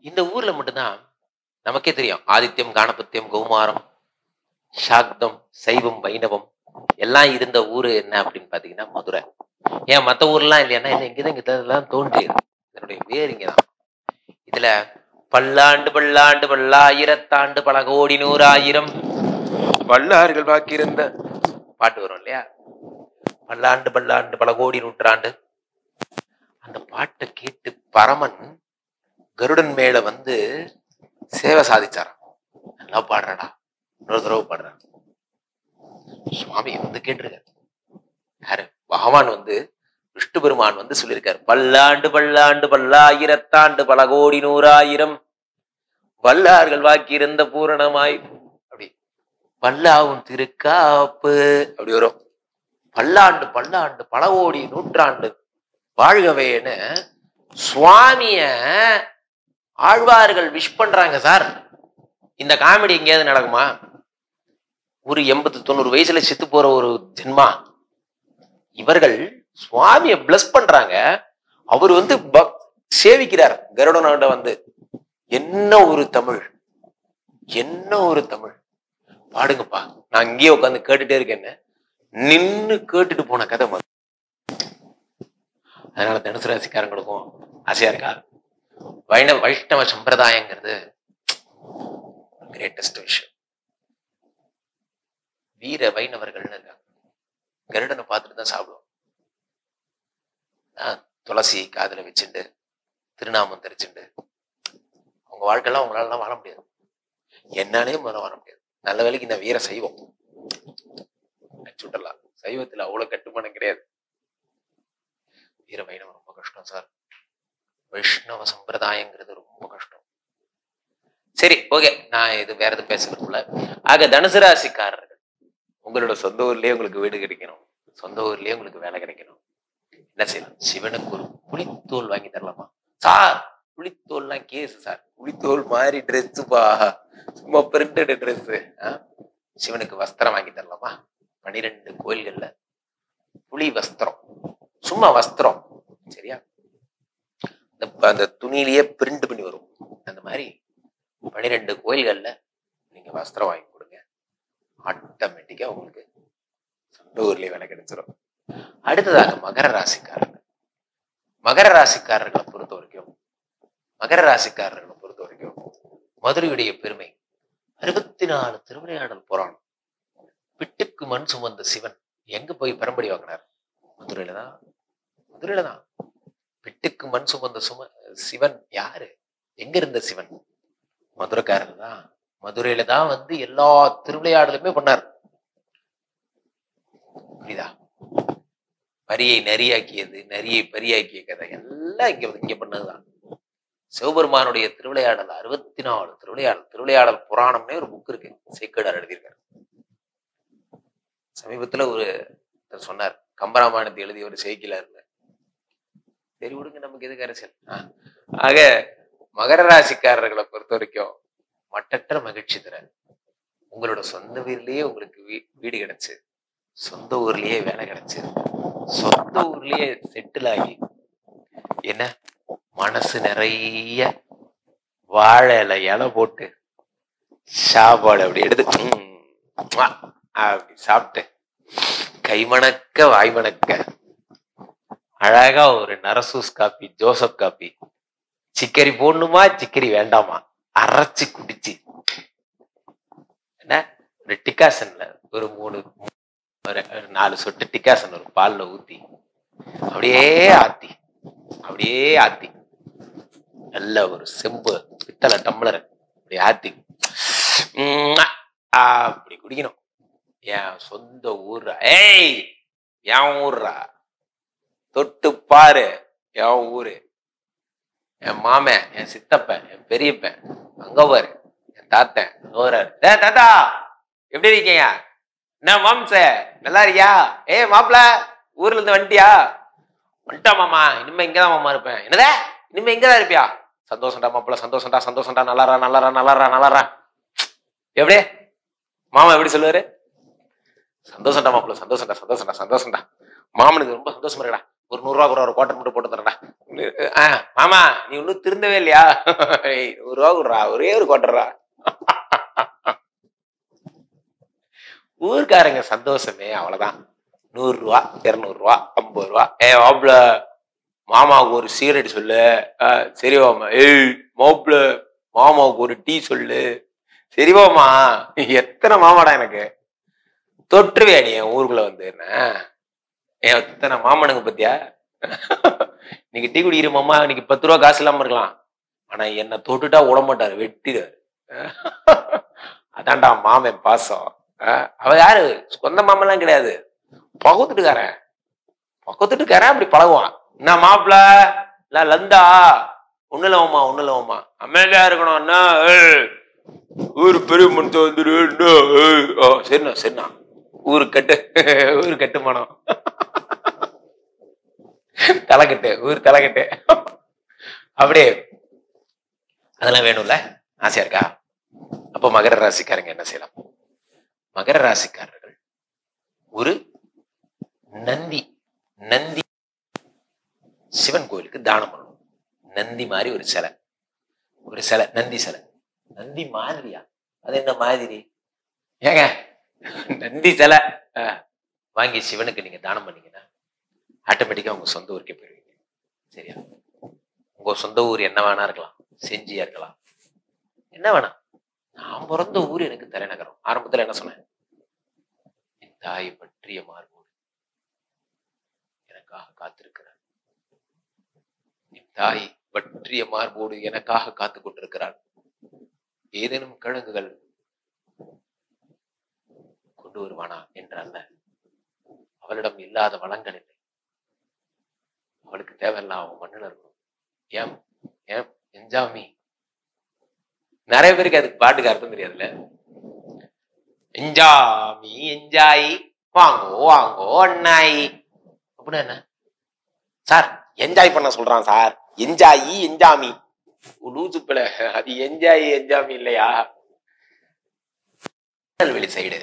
இந்த ஊர்ல மட்டும்தான் நமக்கே தெரியும் ஆதித்யம் காணபத்தியம் கௌமாரம் சாக்தம் சைவம் வைணவம் எல்லாம் இருந்த ஊரு என்ன அப்படின்னு பாத்தீங்கன்னா மதுரை ஏன் மத்த ஊர்லாம் இல்லையானா இல்லை இங்கதான் இங்க இதெல்லாம் தோன்றியது இதனுடைய வேர் இங்கதான் இதுல பல்லாண்டு பல்லாண்டு பல்லாயிரத்தாண்டு பல கோடி நூறாயிரம் வல்லார்கள் பாக்கியிருந்த பாட்டு வரும் இல்லையா பல்லாண்டு பல்லாண்டு பல கோடி நூற்றாண்டு அந்த பாட்டை கேட்டு பரமன் கருடன் மேல வந்து சேவை சாதிச்சாராம் நல்லா பாடுறடா இன்னொரு தடவை பாடுறான் சுவாமி வந்து கேட்டிருக்காரு யாரு பகவான் வந்து விஷ்ணு பெருமான் வந்து சொல்லியிருக்காரு பல்லாண்டு பல்லாண்டு பல்லாயிரத்தாண்டு பல கோடி நூறாயிரம் வல்லார்கள் வாக்கியிருந்த பூரணமாய் அப்படி பல்லாவும் திருக்காப்பு அப்படி வரும் பல்லாண்டு பல்லாண்டு பல கோடி நூற்றாண்டு வாழ்கவேன்னு சுவாமிய ஆழ்வார்கள் விஷ் பண்றாங்க சார் இந்த காமெடி எங்கேயாவது நடக்குமா ஒரு எண்பது தொண்ணூறு வயசுல செத்து போற ஒரு ஜென்மா இவர்கள் சுவாமியை பிளஸ் பண்றாங்க அவர் வந்து பக்- சேவிக்கிறார் கருடனோட வந்து என்ன ஒரு தமிழ் என்ன ஒரு தமிழ் பாடுங்கப்பா நான் இங்கேயே உட்காந்து கேட்டுட்டே இருக்கேன்னு நின்னு கேட்டுட்டு போன கதை மது அதனால தனுசு ராசிக்காரங்களுக்கும் ஆசையா இருக்கா வைணவ வைஷ்ணவ சம்பிரதாயங்கிறது கிரேட்டஸ்ட் விஷயம் வீர வைணவர்கள்னு இருக்காங்க கருடனை பார்த்துட்டு தான் சாப்பிடுவோம் ஆஹ், துளசி காதுல வச்சுண்டு திருநாமம் தெரிச்சுண்டு அவங்க வாழ்க்கையெல்லாம் அவங்களாலாம் வாழ முடியாது என்னாலே முதல்ல வாழ முடியாது நல்ல வேலைக்கு நான் வீர சைவம் சுட்டலாம் சைவத்துல அவ்வளவு கட்டுமானம் கிடையாது வீர வைணவம் ரொம்ப கஷ்டம் சார் வைஷ்ணவ சம்பிரதாயங்கிறது ரொம்ப கஷ்டம் சரி ஓகே நான் இது வேற எதுவும் பேச விரும்பல ஆக தனுசு ராசிக்காரர்கள் உங்களோட சொந்த ஊர்லயே உங்களுக்கு வீடு கிடைக்கணும் சொந்த ஊர்லயே உங்களுக்கு வேலை கிடைக்கணும் என்ன செய்யலாம் சிவனுக்கு ஒரு புலித்தோல் வாங்கி தரலாமா சார் புலித்தோல்லாம் கேஸ் சார் புலித்தோல் மாதிரி ட்ரெஸ்ஸுப்பா சும்மா பிரிண்டட் ட்ரெஸ் சிவனுக்கு வஸ்திரம் வாங்கி தரலாமா பன்னிரெண்டு கோயில்கள்ல புலி வஸ்திரம் சும்மா வஸ்திரம் சரியா இந்த அந்த துணியிலேயே பிரிண்ட் பண்ணி வரும் அந்த மாதிரி பன்னிரெண்டு கோயில்கள்ல நீங்க வஸ்திரம் வாங்கி கொடுங்க ஆட்டோமேட்டிக்கா உங்களுக்கு சொந்த ஊர்லயே வேலை கிடைச்சிரும் அடுத்ததாக மகர ராசிக்காரர்கள் மகர ராசிக்காரர்களை பொறுத்த வரைக்கும் மகர ராசிக்காரர்களை பொறுத்த வரைக்கும் மதுரையுடைய பெருமை அறுபத்தி நாலு திருவிளையாடல் புராணம் பிட்டுக்கு மண் சுமந்த சிவன் எங்க போய் பெரம்படி வாங்கினார் மதுரையில தான் மதுரையில தான் பிட்டுக்கு மண் சுமந்த சும சிவன் யாரு எங்க இருந்த சிவன் மதுரைக்காரர் தான் மதுரையில தான் வந்து எல்லா திருவிளையாடலுமே பண்ணார் புரியுதா பரியை நரியாக்கியது நரியை பரியாக்கிய கதை எல்லாம் இங்க இங்க பண்ணதுதான் சிவபெருமானுடைய திருவிளையாடல் அறுபத்தி நாலு திருவிளையாடல் திருவிளையாடல் புராணம்னே ஒரு புக் இருக்கு சேக்கடார் எழுதியிருக்காரு சமீபத்துல ஒரு ஒருத்தர் சொன்னார் கம்பராமாயணத்தை எழுதிய ஒரு செய்கிலார் சரி விடுங்க நமக்கு எதுக்கு அரசியல் ஆ. ஆக மகர ராசிக்காரர்களை பொறுத்த வரைக்கும் மட்டற்ற மகிழ்ச்சி தர உங்களோட சொந்த வீர்லயே உங்களுக்கு வீ- வீடு கிடைச்சு சொந்த ஊர்லயே வேலை கிடைச்சு சொந்த ஊர்லயே செட்டில் ஆகி என்ன மனசு நிறைய வாழை இலை இலை போட்டு சாப்பாடு அப்படி எடுத்து ம், ம்வா, அப்படி சாப்பிட்டு கைமணக்க வாய்மணக்க அழகா ஒரு Narasus coffee Joseph coffee chicory போடணுமா சிக்கரி வேண்டாமா அரைச்சு குடிச்சு என்ன ஒரு டிகாசன்ல ஒரு மூணு ஒரு ஒரு நாலு சொட்டு டிகாசன் ஒரு பால்ல ஊத்தி அப்படியே ஆத்தி அப்படியே ஆத்தி நல்ல ஒரு செம்பு பித்தளை டம்ளர் அப்படி ஆத்தி உம்மா, அப்படி குடிக்கணும் என் சொந்த ஊர்ரா ஏய் என் ஊர்ரா தொட்டு பாரு என் ஊரு என் மாமன் என் சித்தப்பன் என் பெரியப்பன் அங்க பாரு என் தாத்தன் அங்க வர்றாரு. டேய் தாத்தா எப்படி இருக்கீங்க என்ன மாம்ச நல்லா இருக்கியா ஏய் மாப்பிள ஊர்ல இருந்து வந்துட்டியா வந்துட்டா மாமா இனிமே இங்கதான் மாமா இருப்பேன் என்னதே இனிமே இங்கதான் இருப்பியா சந்தோஷம்டா மாப்பிள சந்தோஷம்டா சந்தோஷம்டா நல்லாரா நல்லாரா நல்லாரா நல்லாரா எப்படி மாமா எப்படி சொல்லுவாரு சந்தோஷம்டா மாப்பிள சந்தோஷம்டா சந்தோஷம்டா சந்தோஷம்டா மாமனுக்கு ரொம்ப சந்தோஷமா இருக்குடா ஒரு நூறு ரூபா கூட ஒரு குவார்டர் மட்டும் போட்டு தரடா ஆ, மாமா நீ இன்னும் திருந்தவே இல்லையா ஏய், ஒரு ரூபா கொடுறா ஒரே ஒரு கொட்டுறா ஊர்க்காரங்க சந்தோஷமே அவ்வளவுதான் நூறு ரூபா இருநூறு ரூபா ஐம்பது ரூபா ஏ மாப்பிள மாமாவுக்கு ஒரு சிகரெட் சொல்லு ஆ, சரி மாமா ஏய் மாப்பிள மாமாவுக்கு ஒரு டீ சொல்லு சரி மாமா எத்தனை மாமாடா எனக்கு தொற்றுவே நீ என் ஊருக்குள்ள வந்து என்ன ஏன் எத்தனை மாமனுங்க பத்தியா இன்னைக்கு டீ குடிக்கிற மாமா இன்னைக்கு பத்து ரூபா காசு இல்லாம இருக்கலாம் ஆனா என்ன தொட்டுட்டா விட மாட்டாரு வெட்டிடுவாரு அதான்டா மாமன் பாசம் அஹ் அவ யாரு சொந்த மாமெல்லாம் கிடையாது பகுத்துட்டுக்காரன் பக்கத்துட்டுக்காரன் அப்படி பழகுவான் என்ன மாப்பிள இல்ல லந்தா ஒண்ணு இல்லவமா ஒண்ணு இல்லவமா அமைதியா இருக்கணும் என்ன ஏய், ஊரு பெரிய மனுஷன் வந்துரு என்ன, ஏய். ஓ சரிண்ணா சரிண்ணா ஊரு கட்டு ஊரு கட்டுமானம் தலைக்கட்டு ஊர் தலைக்கட்டு அப்படியே அதெல்லாம் வேணும்ல ஆசையா இருக்கா அப்போ மகர ராசிக்காரங்க என்ன செய்யலாம் மகர ராசிக்காரர்கள் ஒரு நந்தி நந்தி சிவன் கோயிலுக்கு தானம் பண்ணணும் நந்தி மாதிரி ஒரு சிலை ஒரு சிலை நந்தி சிலை நந்தி மாதிரியா அது என்ன மாதிரி ஏங்க நந்தி சிலை அஹ், வாங்கி சிவனுக்கு நீங்க தானம் பண்ணீங்கன்னா ஆட்டோமேட்டிக்கா உங்க சொந்த ஊருக்கே போயிடுவீங்க சரியா உங்க சொந்த ஊர் என்ன வேணா இருக்கலாம் செஞ்சியா இருக்கலாம் என்ன வேணாம் நான் பிறந்த ஊர் எனக்கு தலைநகரம் ஆரம்பத்துல என்ன சொன்னேன் என் தாய் பற்றிய மார்போடு எனக்காக காத்திருக்கிறார் என் தாய் பற்றிய மார்போடு எனக்காக காத்து கொண்டிருக்கிறாள் ஏதேனும் கிழங்குகள் கொண்டு வருவானா என்றல்ல அவளிடம் இல்லாத வளங்கள் இல்லை அவளுக்கு தேவையில்லாம் அவன் மண்ணில் இருக்கணும் ஏன் ஏன் என்ஜாமி நிறைய பேருக்கு அதுக்கு பாட்டுக்கு அர்த்தம் தெரியாதுல்ல என்ஜாமி என்ஜாய் வாங்கோ வாங்கோ அண்ணாயி அப்படின்னா என்ன சார் என்ஜாய் பண்ண சொல்றான் சார் என்ஜாயி என்ஜாமி லூசு பிள்ளை அது என்ஜாய் என்ஜாமி இல்லையா திருநெல்வேலி சைடு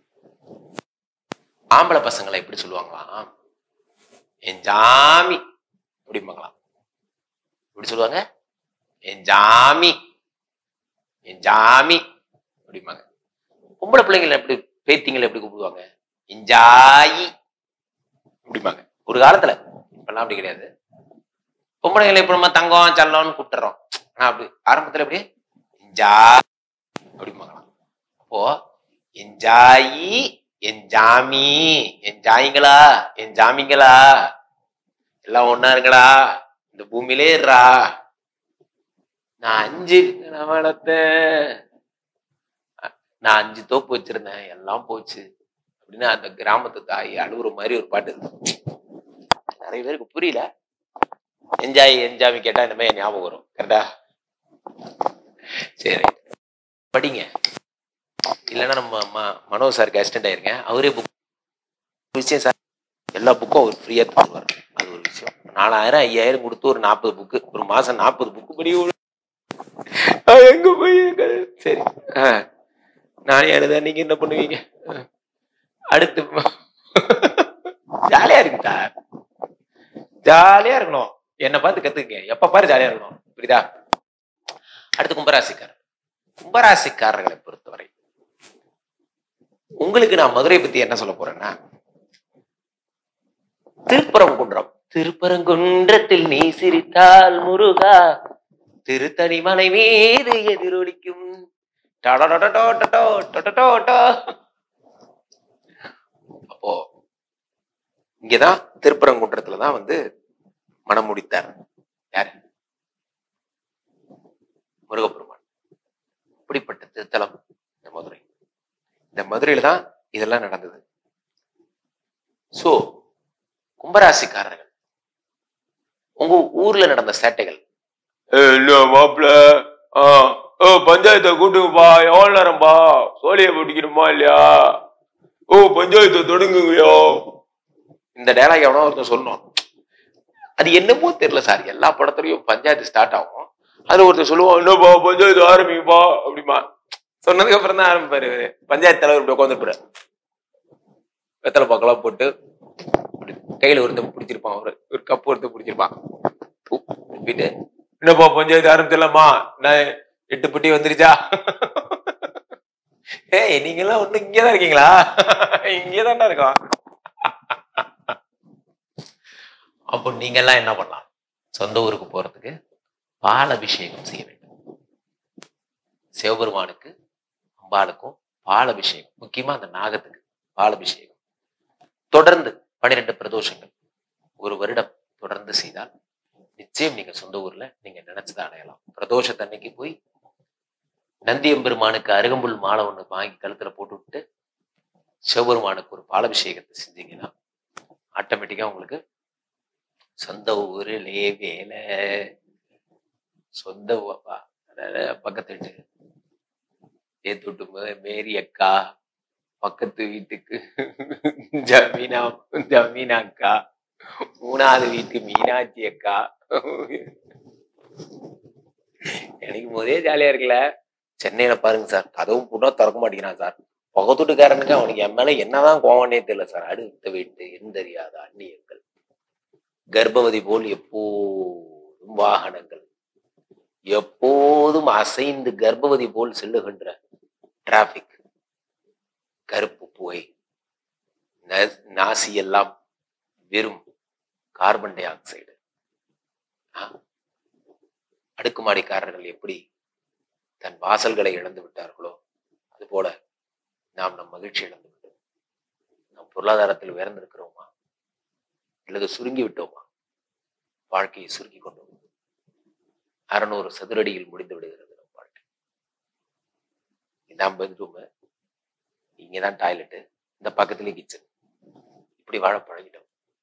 ஆம்பளை பசங்களை எப்படி சொல்லுவாங்களாம் என் ஜாமி அப்படிம்பாங்களாம் எப்படி சொல்லுவாங்க என் ஜாமி என் ஜாமி அப்படிம்பாங்க பொம்பளை பிள்ளைங்களை எப்படி பேத்திங்களை எப்படி கூப்பிடுவாங்க என் ஜாயி அப்படிம்பாங்க ஒரு காலத்துல இப்பெல்லாம் அப்படி கிடையாது பொம்பளைங்களை இப்ப நம்ம தங்கம் சல்லம்னு கூப்பிட்டுறோம் ஆனா அப்படி ஆரம்பத்துல எப்படி என் ஜா அப்படிம்பாங்களாம் அப்போ என் ஜாயி என் ஜாமி என் ஜாயிங்களா என் ஜாமிங்களா எல்லாம் ஒண்ணா இருங்களா இந்த பூமியிலே இருறா நான் அஞ்சு நான் வளர்த்தேன் நான் அஞ்சு தோப்பு வச்சிருந்தேன் எல்லாம் போச்சு அப்படின்னு அந்த கிராமத்து தாய் அழுகுற மாதிரி ஒரு பாட்டு இருக்கு. நிறைய பேருக்கு புரியல என்ஜாய் என்ஜாமி கேட்டா இந்த மாதிரி ஞாபகம் வரும் கரெக்டா சரி படிங்க இல்லைன்னா நம்ம ம- மனோ சாருக்கு அசிஸ்டன்ட் ஆயிருக்கேன் அவரே புக் விஷயம் சார் எல்லா புக்கும் அவர் ஃப்ரீயாக தருவார் அது ஒரு விஷயம் நாலாயிரம் ஐயாயிரம் கொடுத்து ஒரு நாற்பது புக்கு ஒரு மாசம் நாற்பது புக்கு படி ஒரு- ஆ, எங்க போய் இருக்கிறது? சரி ஆ, நானே எழுத நீங்க என்ன பண்ணுவீங்க ஆ. அடுத்து ஜாலியா இருக்கு சார் ஜாலியா இருக்கணும் என்னை பார்த்து கத்துக்குங்க எப்ப பாரு ஜாலியா இருக்கணும் புரியுதா அடுத்து கும்பராசிக்காரர் கும்பராசிக்காரர்களை பொறுத்தவரை உங்களுக்கு நான் மதுரை பத்தி என்ன சொல்ல போறேன்னா திருப்பரங்குன்றம் திருப்பரங்குன்றத்தில் நீ சிரித்தால் முருகா திருத்தணி மலை மீது எதிரொலிக்கும் டடடடடடடோ, டடடடோ. அப்போ இங்கதான் திருப்பரங்குன்றத்துல தான் வந்து மனம் முடித்தார் யாரு முருகப்பெருமான் இப்படிப்பட்ட திருத்தலம் இந்த மதுரை இந்த மதுரையில தான் இதெல்லாம் நடந்தது சோ கும்பராசிக்காரர்கள் உங்க ஊர்ல நடந்த சேட்டைகள் என்ன மாப்பிள ஓ பஞ்சாயத்தை கூட்டுங்கப்பா எவ்வளவு நேரம்பா சோழிய பிடிக்கணுமா இல்லையா ஓ பஞ்சாயத்தை தொடங்குங்கயோ இந்த டேலாக் எவனோ ஒருத்தன் சொல்லணும் அது என்னமோ தெரியல சார் எல்லா படத்துலயும் பஞ்சாயத்து ஸ்டார்ட் ஆகும் அதுல ஒருத்தர் சொல்லுவான் என்னப்பா பஞ்சாயத்து ஆரம்பிங்கப்பா அப்படிமா சொன்னதுக்கு அப்புறம் தான் ஆரம்பிப்பாரு இவரு. பஞ்சாயத்து தலைவர் இப்படி உட்காந்துருப்பாரு வெத்தலை பாக்கெல்லாம் போட்டு இப்படி கையில ஒருத்தன் பிடிச்சிருப்பான் ஒரு ஒரு கப்பு ஒருத்தன் பிடிச்சிருப்பான் உ- போயிட்டு என்னப்பா பஞ்சாயத்து ஆரம்பிச்சிடலாமா நான் எட்டு பெட்டி வந்துருச்சா ஏய் நீங்க எல்லாம் ஒண்ணு இங்கதான் இருக்கீங்களா இங்கதான்டா இருக்கோம் அப்போ நீங்க எல்லாம் என்ன பண்ணலாம் சொந்த ஊருக்கு போறதுக்கு பால் அபிஷேகம் செய்ய வேண்டும் சிவபெருமானுக்கு அம்பாளுக்கும் பால் அபிஷேகம் முக்கியமா அந்த நாகத்துக்கு பால் அபிஷேகம் தொடர்ந்து பன்னிரெண்டு பிரதோஷங்கள் ஒரு வருடம் தொடர்ந்து செய்தால் நிச்சயம் நீங்க சொந்த ஊர்ல நீங்க நினைச்சதை அடையலாம் பிரதோஷத்தன்னைக்கு போய் நந்தியம்பெருமானுக்கு அருகம்புல் மாலை ஒண்ணு வாங்கி கழுத்துல போட்டு விட்டு சிவபெருமானுக்கு ஒரு பாலாபிஷேகத்தை செஞ்சீங்கன்னா ஆட்டோமேட்டிக்கா உங்களுக்கு சொந்த ஊரிலே வேலை சொந்த ஊ- ப- அதாவது பக்கத்து வீட்டு ஏத்துட்டு மே- மேரி அக்கா பக்கத்து வீட்டுக்கு ஜமீனா ஜமீனா அக்கா மூணாவது வீட்டு மீனாட்சி அக்கா எனக்கு முதே ஜாலியா இருக்குல்ல சென்னையில பாருங்க சார் கதவும் பூட்டா திறக்க மாட்டேங்கிறான் சார் பக்கத்து வீட்டுக்காரனுக்கு அவனுக்கு என் மேல என்னதான் கோவனே தெரியல சார் அடுத்த வீட்டு என் தெரியாத அந்நியங்கள் கர்ப்பவதி போல் எப்போதும் வாகனங்கள் எப்போதும் அசைந்து கர்ப்பவதி போல் செல்லுகின்ற டிராபிக் கருப்பு புகை ந- நாசி எல்லாம் வெறும் கார்பன் டை ஆக்சைடு அடுக்குமாடிக்காரர்கள் எப்படி தன் வாசல்களை இழந்து விட்டார்களோ அதுபோல நாம் நம் மகிழ்ச்சி இழந்து விட்டோம் நம் பொருளாதாரத்தில் உயர்ந்திருக்கிறோமா அல்லது சுருங்கி விட்டோமா வாழ்க்கையை சுருக்கி கொண்டோம் அறநூறு சதுரடியில் முடிந்து விடுகிறது நம் வாழ்க்கை இதான் பெட்ரூமு இங்கதான் டாய்லெட்டு இந்த பக்கத்துலயே கிச்சன் இப்படி வாழ பழகிட்டோம்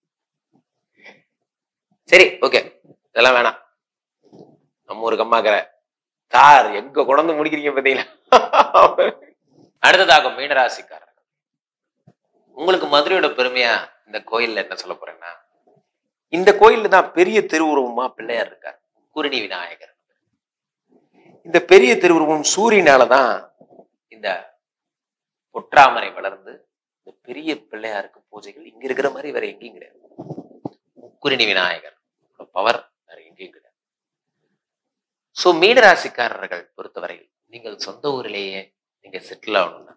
சரி ஓகே இதெல்லாம் வேணாம் நம்ம ஊருக்கு அம்மாக்கிற சார் எங்க குழந்தை முடிக்கிறீங்க பாத்தீங்களா அடுத்ததாக மீனராசிக்காரர்கள் உங்களுக்கு மதுரையோட பெருமையா இந்த கோயில்ல என்ன சொல்ல போறேன்னா இந்த கோயில்ல தான் பெரிய திருவுருவமா பிள்ளையார் இருக்கார் குருணி விநாயகர் இந்த பெரிய திருவுருவம் சூரியனாலதான் இந்த பொற்றாமரை வளர்ந்து இந்த பெரிய பிள்ளையாருக்கு பூஜைகள் இங்க இருக்கிற மாதிரி வேற எங்கேயும் கிடையாது குருணி விநாயகர் பவர் வேற எங்கேயும் கிடையாது சோ மீனராசிக்காரர்கள் பொறுத்தவரையில் நீங்கள் சொந்த ஊரிலேயே நீங்க செட்டில் ஆகணும்னா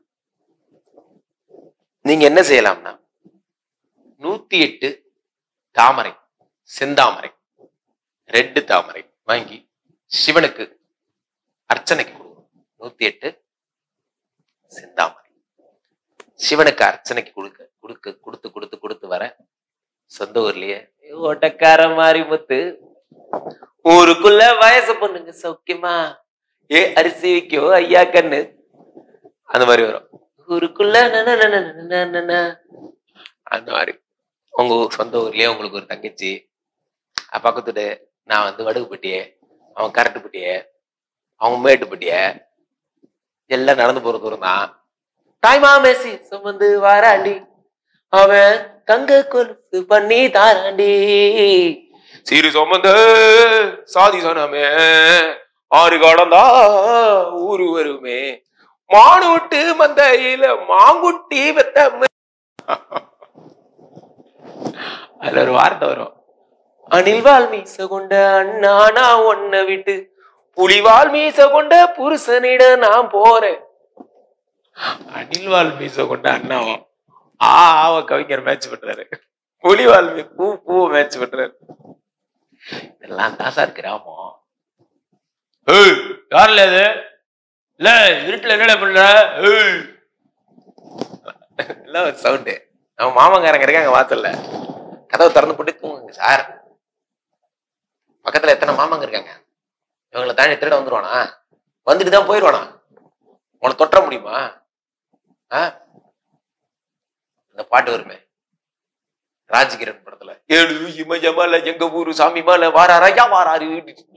நீங்க என்ன செய்யலாம்னா நூத்தி எட்டு தாமரை செந்தாமரை ரெட்டு தாமரை வாங்கி சிவனுக்கு அர்ச்சனைக்கு கொடுக்கணும் நூத்தி எட்டு செந்தாமரை சிவனுக்கு அர்ச்சனைக்கு கொடுக்க கொடுக்க கொடுத்து கொடுத்து கொடுத்து வர சொந்த ஊர்லயே ஓட்டக்கார மாறி முத்து ஊருக்குள்ள வயசு பொண்ணுங்க சௌக்கியமா ஏ அரிசி வைக்கோ ஐயா கண்ணு அந்த மாதிரி வரும் ஊருக்குள்ள நன நன நன நன நன. அந்த மாதிரி உங்க ஊர் சொந்த ஊர்லயே உங்களுக்கு ஒரு தங்கச்சி அஹ் பக்கத்துட்டு நான் வந்து வடுகுப்பட்டியே அவன் கரட்டுப்பட்டியே அவன் மேட்டுப்பட்டிய எல்லாம் நடந்து போற தூரம் தான் தாய்மா மேசி சுமந்து வாராண்டி அவன் தங்க கொலுசு பண்ணி தாராண்டி சீரு சுமந்த சாதி சொன்னமே ஆறு கடந்தா ஊரு வருமே மானு விட்டு மந்தையில மாங்குட்டி வெத்த அதுல ஒரு வார்த்தை வரும் அணில்வால் மீச கொண்ட அண்ணா நான் ஒன்ன விட்டு புலிவால் மீச கொண்ட புருஷனிட நான் போறேன் அணில்வால் மீச கொண்ட அண்ணாவும் ஆ ஆவ கவிஞர் மேட்ச் பண்றாரு புலிவால் மீ பூ பூ மேட்ச் பண்றாரு இதெல்லாம் தான் சார் கிராமம் ஏய் யாருல இது இல்ல இருட்டுல என்னடா பண்ற ஏய் எல்லாம் ஒரு சவுண்டு நம்ம மாமங்காரங்க இருக்காங்க வாசல்ல கதவை திறந்து போட்டு தூங்குங்க சார் பக்கத்துல எத்தனை மாமாங்க இருக்காங்க இவங்களை தாண்டி திருட வந்துருவானா வந்துட்டு தான் போயிடுவானா உங்களை தொட்ட முடியுமா ஆ? அந்த பாட்டு வருமே ராஜகிரண் படத்துல ஏழு இமயமல எங்க ஊரு சாமி மலை வாராரையா வாராரு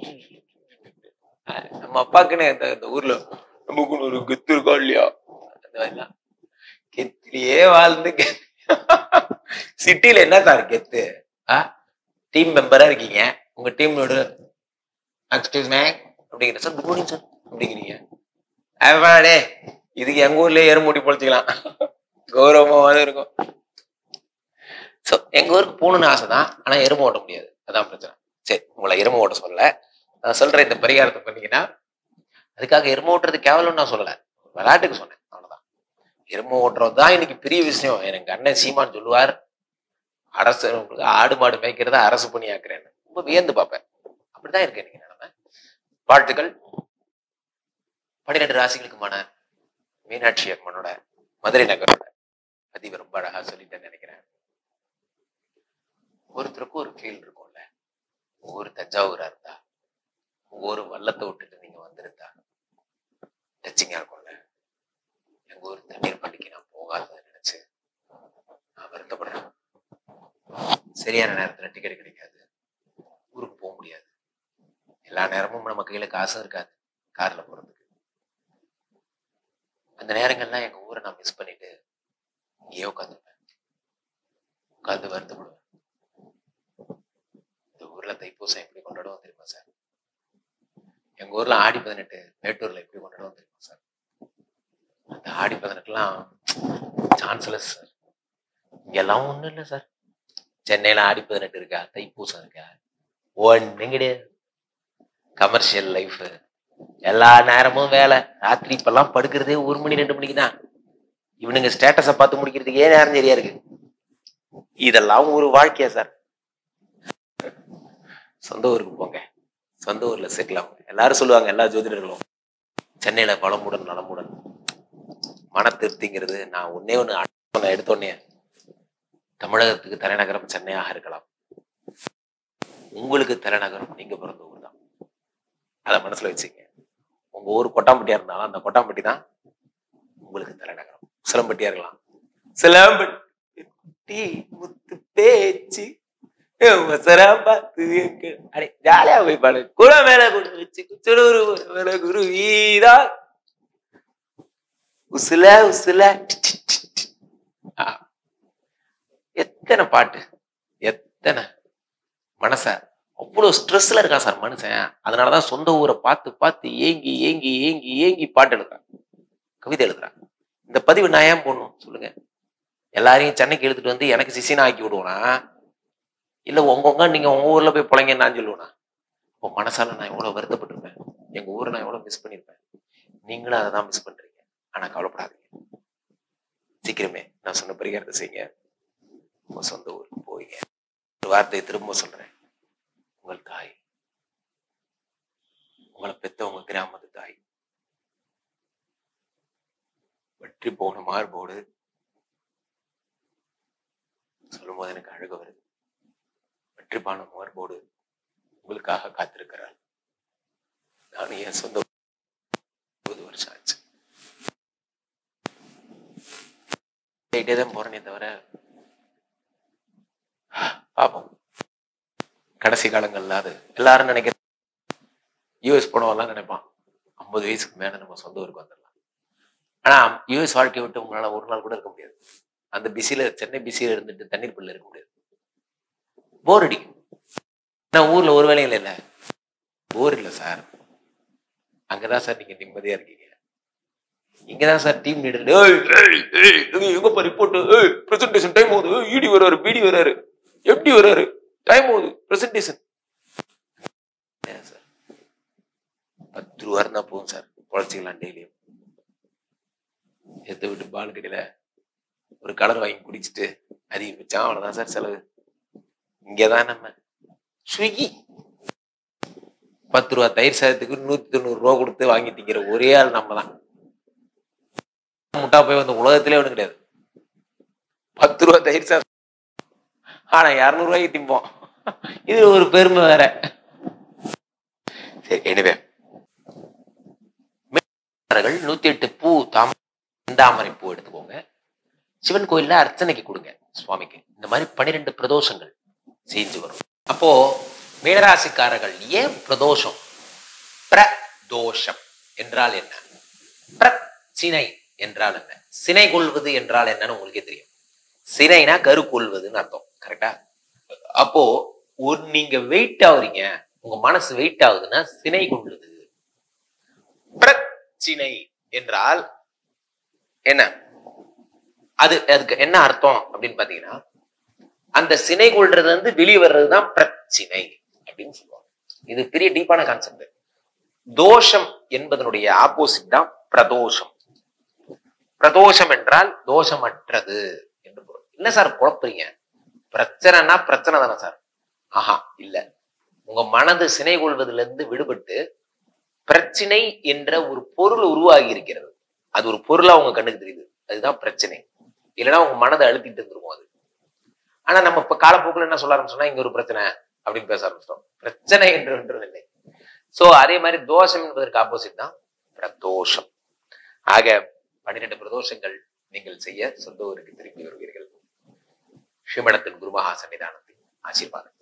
நம்ம அப்பாக்குன்னு இந்த இந்த ஊர்ல நமக்குன்னு ஒரு கெத்து இருக்கா இல்லையா அந்த மாதிரிலாம் கெத்திலேயே வாழ்ந்து சிட்டில என்ன சார் கெத்து ஆ டீம் மெம்பரா இருக்கீங்க உங்க டீமோட எக்ஸ்கியூஸ் மே அப்படிங்கிற சார் குட் மார்னிங் சார் அப்படிங்கிறீங்க அப்பாடே இதுக்கு எங்க ஊர்லயே எருமூட்டி பொழைச்சிக்கலாம் கௌரவமாவது இருக்கும் ஸோ எங்க ஊருக்கு போகணும்னு ஆசை தான் ஆனா எருமை ஓட்ட முடியாது அதான் பிரச்சனை சரி உங்களை எருமை ஓட்ட சொல்லல நான் சொல்ற இந்த பரிகாரத்தை பண்ணீங்கன்னா அதுக்காக எருமை ஓட்டுறது கேவலம் நான் சொல்லல விளையாட்டுக்கு சொன்னேன் அவ்வளவுதான் எருமை ஓட்டுறது தான் இன்னைக்கு பெரிய விஷயம் எனக்கு அண்ணன் சீமான் சொல்லுவார் அரசு ஆடு மாடு மேய்க்கிறத அரசு பணியாக்குறேன்னு ரொம்ப வியந்து பார்ப்பேன் அப்படிதான் இருக்கு இன்னைக்கு நிலைமை வாழ்த்துக்கள் பன்னிரெண்டு ராசிகளுக்குமான மீனாட்சி அம்மனோட மதுரை நகரோட பதிவு ரொம்ப அழகா சொல்லிட்டேன்னு நினைக்கிறேன் ஒருத்தருக்கும் ஒரு ஃபீல் இருக்கும்ல உங்க ஊர் தஞ்சாவூரா இருந்தா உங்க ஊர் வல்லத்தை விட்டுட்டு நீங்க வந்திருந்தா டச்சிங்கா இருக்கும்ல எங்க ஊர் தண்ணீர் பள்ளிக்கு நான் போகாததை நினைச்சு நான் வருத்தப்படுறேன் சரியான நேரத்துல டிக்கெட் கிடைக்காது ஊருக்கு போக முடியாது எல்லா நேரமும் நம்ம கையில காசும் இருக்காது கார்ல போறதுக்கு அந்த நேரங்கள்லாம் எங்க ஊரை நான் மிஸ் பண்ணிட்டு இங்கேயே உட்காந்துருப்பேன் உட்காந்து வருத்தப்படுவேன் இந்த ஊர்ல தைப்பூசம் எப்படி கொண்டாடுவோம் தெரியுமா சார் எங்க ஊர்ல ஆடி பதினெட்டு மேட்டூர்ல எப்படி கொண்டாடுவோம் தெரியுமா சார் அந்த ஆடி பதினெட்டுலாம் சான்சலஸ் சார் இங்கெல்லாம் ஒண்ணும் இல்லை சார் சென்னையில ஆடி பதினெட்டு இருக்கா தைப்பூசம் இருக்கா ஒன்றும் கிடையாது கமர்ஷியல் லைஃப் எல்லா நேரமும் வேலை ராத்திரி இப்பெல்லாம் படுக்கிறதே ஒரு மணி ரெண்டு மணிக்கு தான் இவனுங்க ஸ்டேட்டஸை பார்த்து முடிக்கிறதுக்கு ஏன் நேரம் சரியா இருக்கு இதெல்லாம் ஒரு வாழ்க்கையா சார் சொந்த ஊருக்கு போங்க சொந்த ஊர்ல செட்டில் ஆகுங்க எல்லாரும் சொல்லுவாங்க எல்லா ஜோதிடர்களும் சென்னையில வளமுடன் நலமுடன் மன திருப்திங்கிறது நான் ஒன்னே ஒன்று எடுத்தோடனே தமிழகத்துக்கு தலைநகரம் சென்னையாக இருக்கலாம் உங்களுக்கு தலைநகரம் நீங்க பிறந்த ஊர் தான் அதை மனசுல வச்சுங்க உங்க ஊர் கொட்டாம்பட்டியா இருந்தாலும் அந்த கொட்டாம்பட்டி தான் உங்களுக்கு தலைநகரம் சிலம்பட்டியா இருக்கலாம் சிலம்பட்டி முத்து பேச்சு அவசரம் பார்த்து எங்க அடே ஜாலியா போய் பாடு குட மேல குடு வச்சு குச்சலூரு மேல குரு வீதா உசுல உசுல ஆ. எத்தனை பாட்டு எத்தனை மனச அவ்வளவு ஸ்ட்ரெஸ்ல இருக்கான் சார் மனுஷன் அதனாலதான் சொந்த ஊரை பார்த்து பார்த்து ஏங்கி ஏங்கி ஏங்கி ஏங்கி பாட்டு எழுதுறான் கவிதை எழுதுறான் இந்த பதிவு நான் ஏன் போடணும் சொல்லுங்க எல்லாரையும் சென்னைக்கு இழுத்துட்டு வந்து எனக்கு சிசினா ஆக்கி விடுவேனா இல்ல உங்கவுங்க நீங்க உங்க ஊர்ல போய் பிழைங்கன்னு நான் சொல்லுவேனா இப்போ மனசால நான் எவ்வளவு வருத்தப்பட்டிருப்பேன் எங்க ஊரை நான் எவ்வளவு மிஸ் பண்ணிருப்பேன் நீங்களும் அதை தான் மிஸ் பண்றீங்க ஆனா கவலைப்படாதீங்க சீக்கிரமே நான் சொன்ன பரிகாரத்தை செய்யுங்க உங்க சொந்த ஊருக்கு போய்ங்க ஒரு வார்த்தையை திரும்ப சொல்றேன் உங்கள் தாய் உங்களை பெத்த உங்க கிராமத்து தாய் வெற்றி போன மார்போடு சொல்லும் போது எனக்கு அழுக வருது வெற்றி பான மார்போடு உங்களுக்காக காத்திருக்கிறார் நான் என் சொந்த இருபது வருஷம் ஆச்சு போயிட்டே தான் போறேனே தவிர பாப்போம் கடைசி காலங்கள்ல அது எல்லாரும் நினைக்கிற யூஎஸ் போனவெல்லாம் நினைப்பான் ஐம்பது வயசுக்கு மேல நம்ம சொந்த ஊருக்கு வந்துடலாம் ஆனா யூஎஸ் வாழ்க்கையை விட்டு உங்களால ஒரு நாள் கூட இருக்க முடியாது அந்த பிஸியில சென்னை பிஸியில இருந்துட்டு தண்ணீர் பிள்ளை இருக்க முடியாது போர் அடிக்கும் நான் ஊர்ல ஒரு வேலையும் இல்லை போர் இல்லை சார் அங்கதான் சார் நீங்க நிம்மதியா இருக்கீங்க இங்கதான் சார் டீம் லீடர் எங்கப்பா ரிப்போர்ட் பிரசன்டேஷன் டைம் ஆகுது இடி வராரு பிடி வராரு எப்படி வராரு டைம் ஆகுது பிரசன்டேஷன் சார் பத்து ரூபா இருந்தா போதும் சார் குழச்சிக்கலாம் டெய்லியும் எடுத்து விட்டு பால் கடையில ஒரு கலர் வாங்கி குடிச்சிட்டு அதிகம் வச்சா அவ்வளவுதான் சார் செலவு இங்கதான் நம்ம ஸ்விக்கி பத்து ரூபா தயிர் சாதத்துக்கு நூத்தி தொண்ணூறு ரூபா கொடுத்து வாங்கி திங்கிற ஒரே ஆள் நம்ம தான் முட்டா போய் வந்து உலகத்திலே ஒண்ணும் கிடையாது பத்து ரூபா தயிர் சாதம் ஆனா இருநூறு ரூபாய்க்கு திம்போம் இதுல ஒரு பெருமை வேற சரி எனவே நூத்தி எட்டு பூ தாமரை தாமரை பூ எடுத்துக்கோங்க சிவன் கோயில்ல அர்ச்சனைக்கு கொடுங்க சுவாமிக்கு இந்த மாதிரி பன்னிரெண்டு பிரதோஷங்கள் செஞ்சு வரும் அப்போ மீனராசிக்காரர்கள் ஏன் பிரதோஷம் பிரதோஷம் என்றால் என்ன பிரச்சினை என்றால் என்ன சினை கொள்வது என்றால் என்னன்னு உங்களுக்கே தெரியும் சினைனா கரு கொள்வதுன்னு அர்த்தம் கரெக்டா அப்போ ஒரு நீங்க வெயிட் ஆகுறீங்க உங்க மனசு வெயிட் ஆகுதுன்னா சினை கொள்ளுது பிரச்சினை என்றால் என்ன அது அதுக்கு என்ன அர்த்தம் அப்படின்னு பாத்தீங்கன்னா அந்த சினை கொள்றது வந்து வெளியே வர்றதுதான் பிரச்சினை அப்படின்னு சொல்லுவாங்க இது பெரிய டீப்பான கான்செப்ட் தோஷம் என்பதனுடைய ஆப்போசிட் தான் பிரதோஷம் பிரதோஷம் என்றால் தோஷமற்றது என்று பொருள் இல்ல சார் குழப்பறீங்க பிரச்சனைனா பிரச்சனை தானே சார் ஆஹா இல்ல உங்க மனது சினை கொள்வதிலிருந்து இருந்து விடுபட்டு பிரச்சனை என்ற ஒரு பொருள் உருவாகி இருக்கிறது அது ஒரு பொருளா உங்க கண்ணுக்கு தெரியுது அதுதான் பிரச்சனை இல்லைன்னா உங்க மனதை அழுத்திட்டு இருந்திருக்கும் அது ஆனா நம்ம இப்ப காலப்போக்கில் என்ன சொல்ல ஆரம்பிச்சோம்னா இங்க ஒரு பிரச்சனை அப்படின்னு பேச ஆரம்பிச்சிட்டோம் பிரச்சனை என்று ஒன்று இல்லை சோ அதே மாதிரி தோஷம் என்பதற்கு ஆப்போசிட் தான் பிரதோஷம் ஆக பன்னிரெண்டு பிரதோஷங்கள் நீங்கள் செய்ய சொந்த ஊருக்கு திரும்பி வருவீர்கள் ஸ்ரீமடத்தின் குருமகா சன்னிதானத்தின் ஆசீர்வாதம்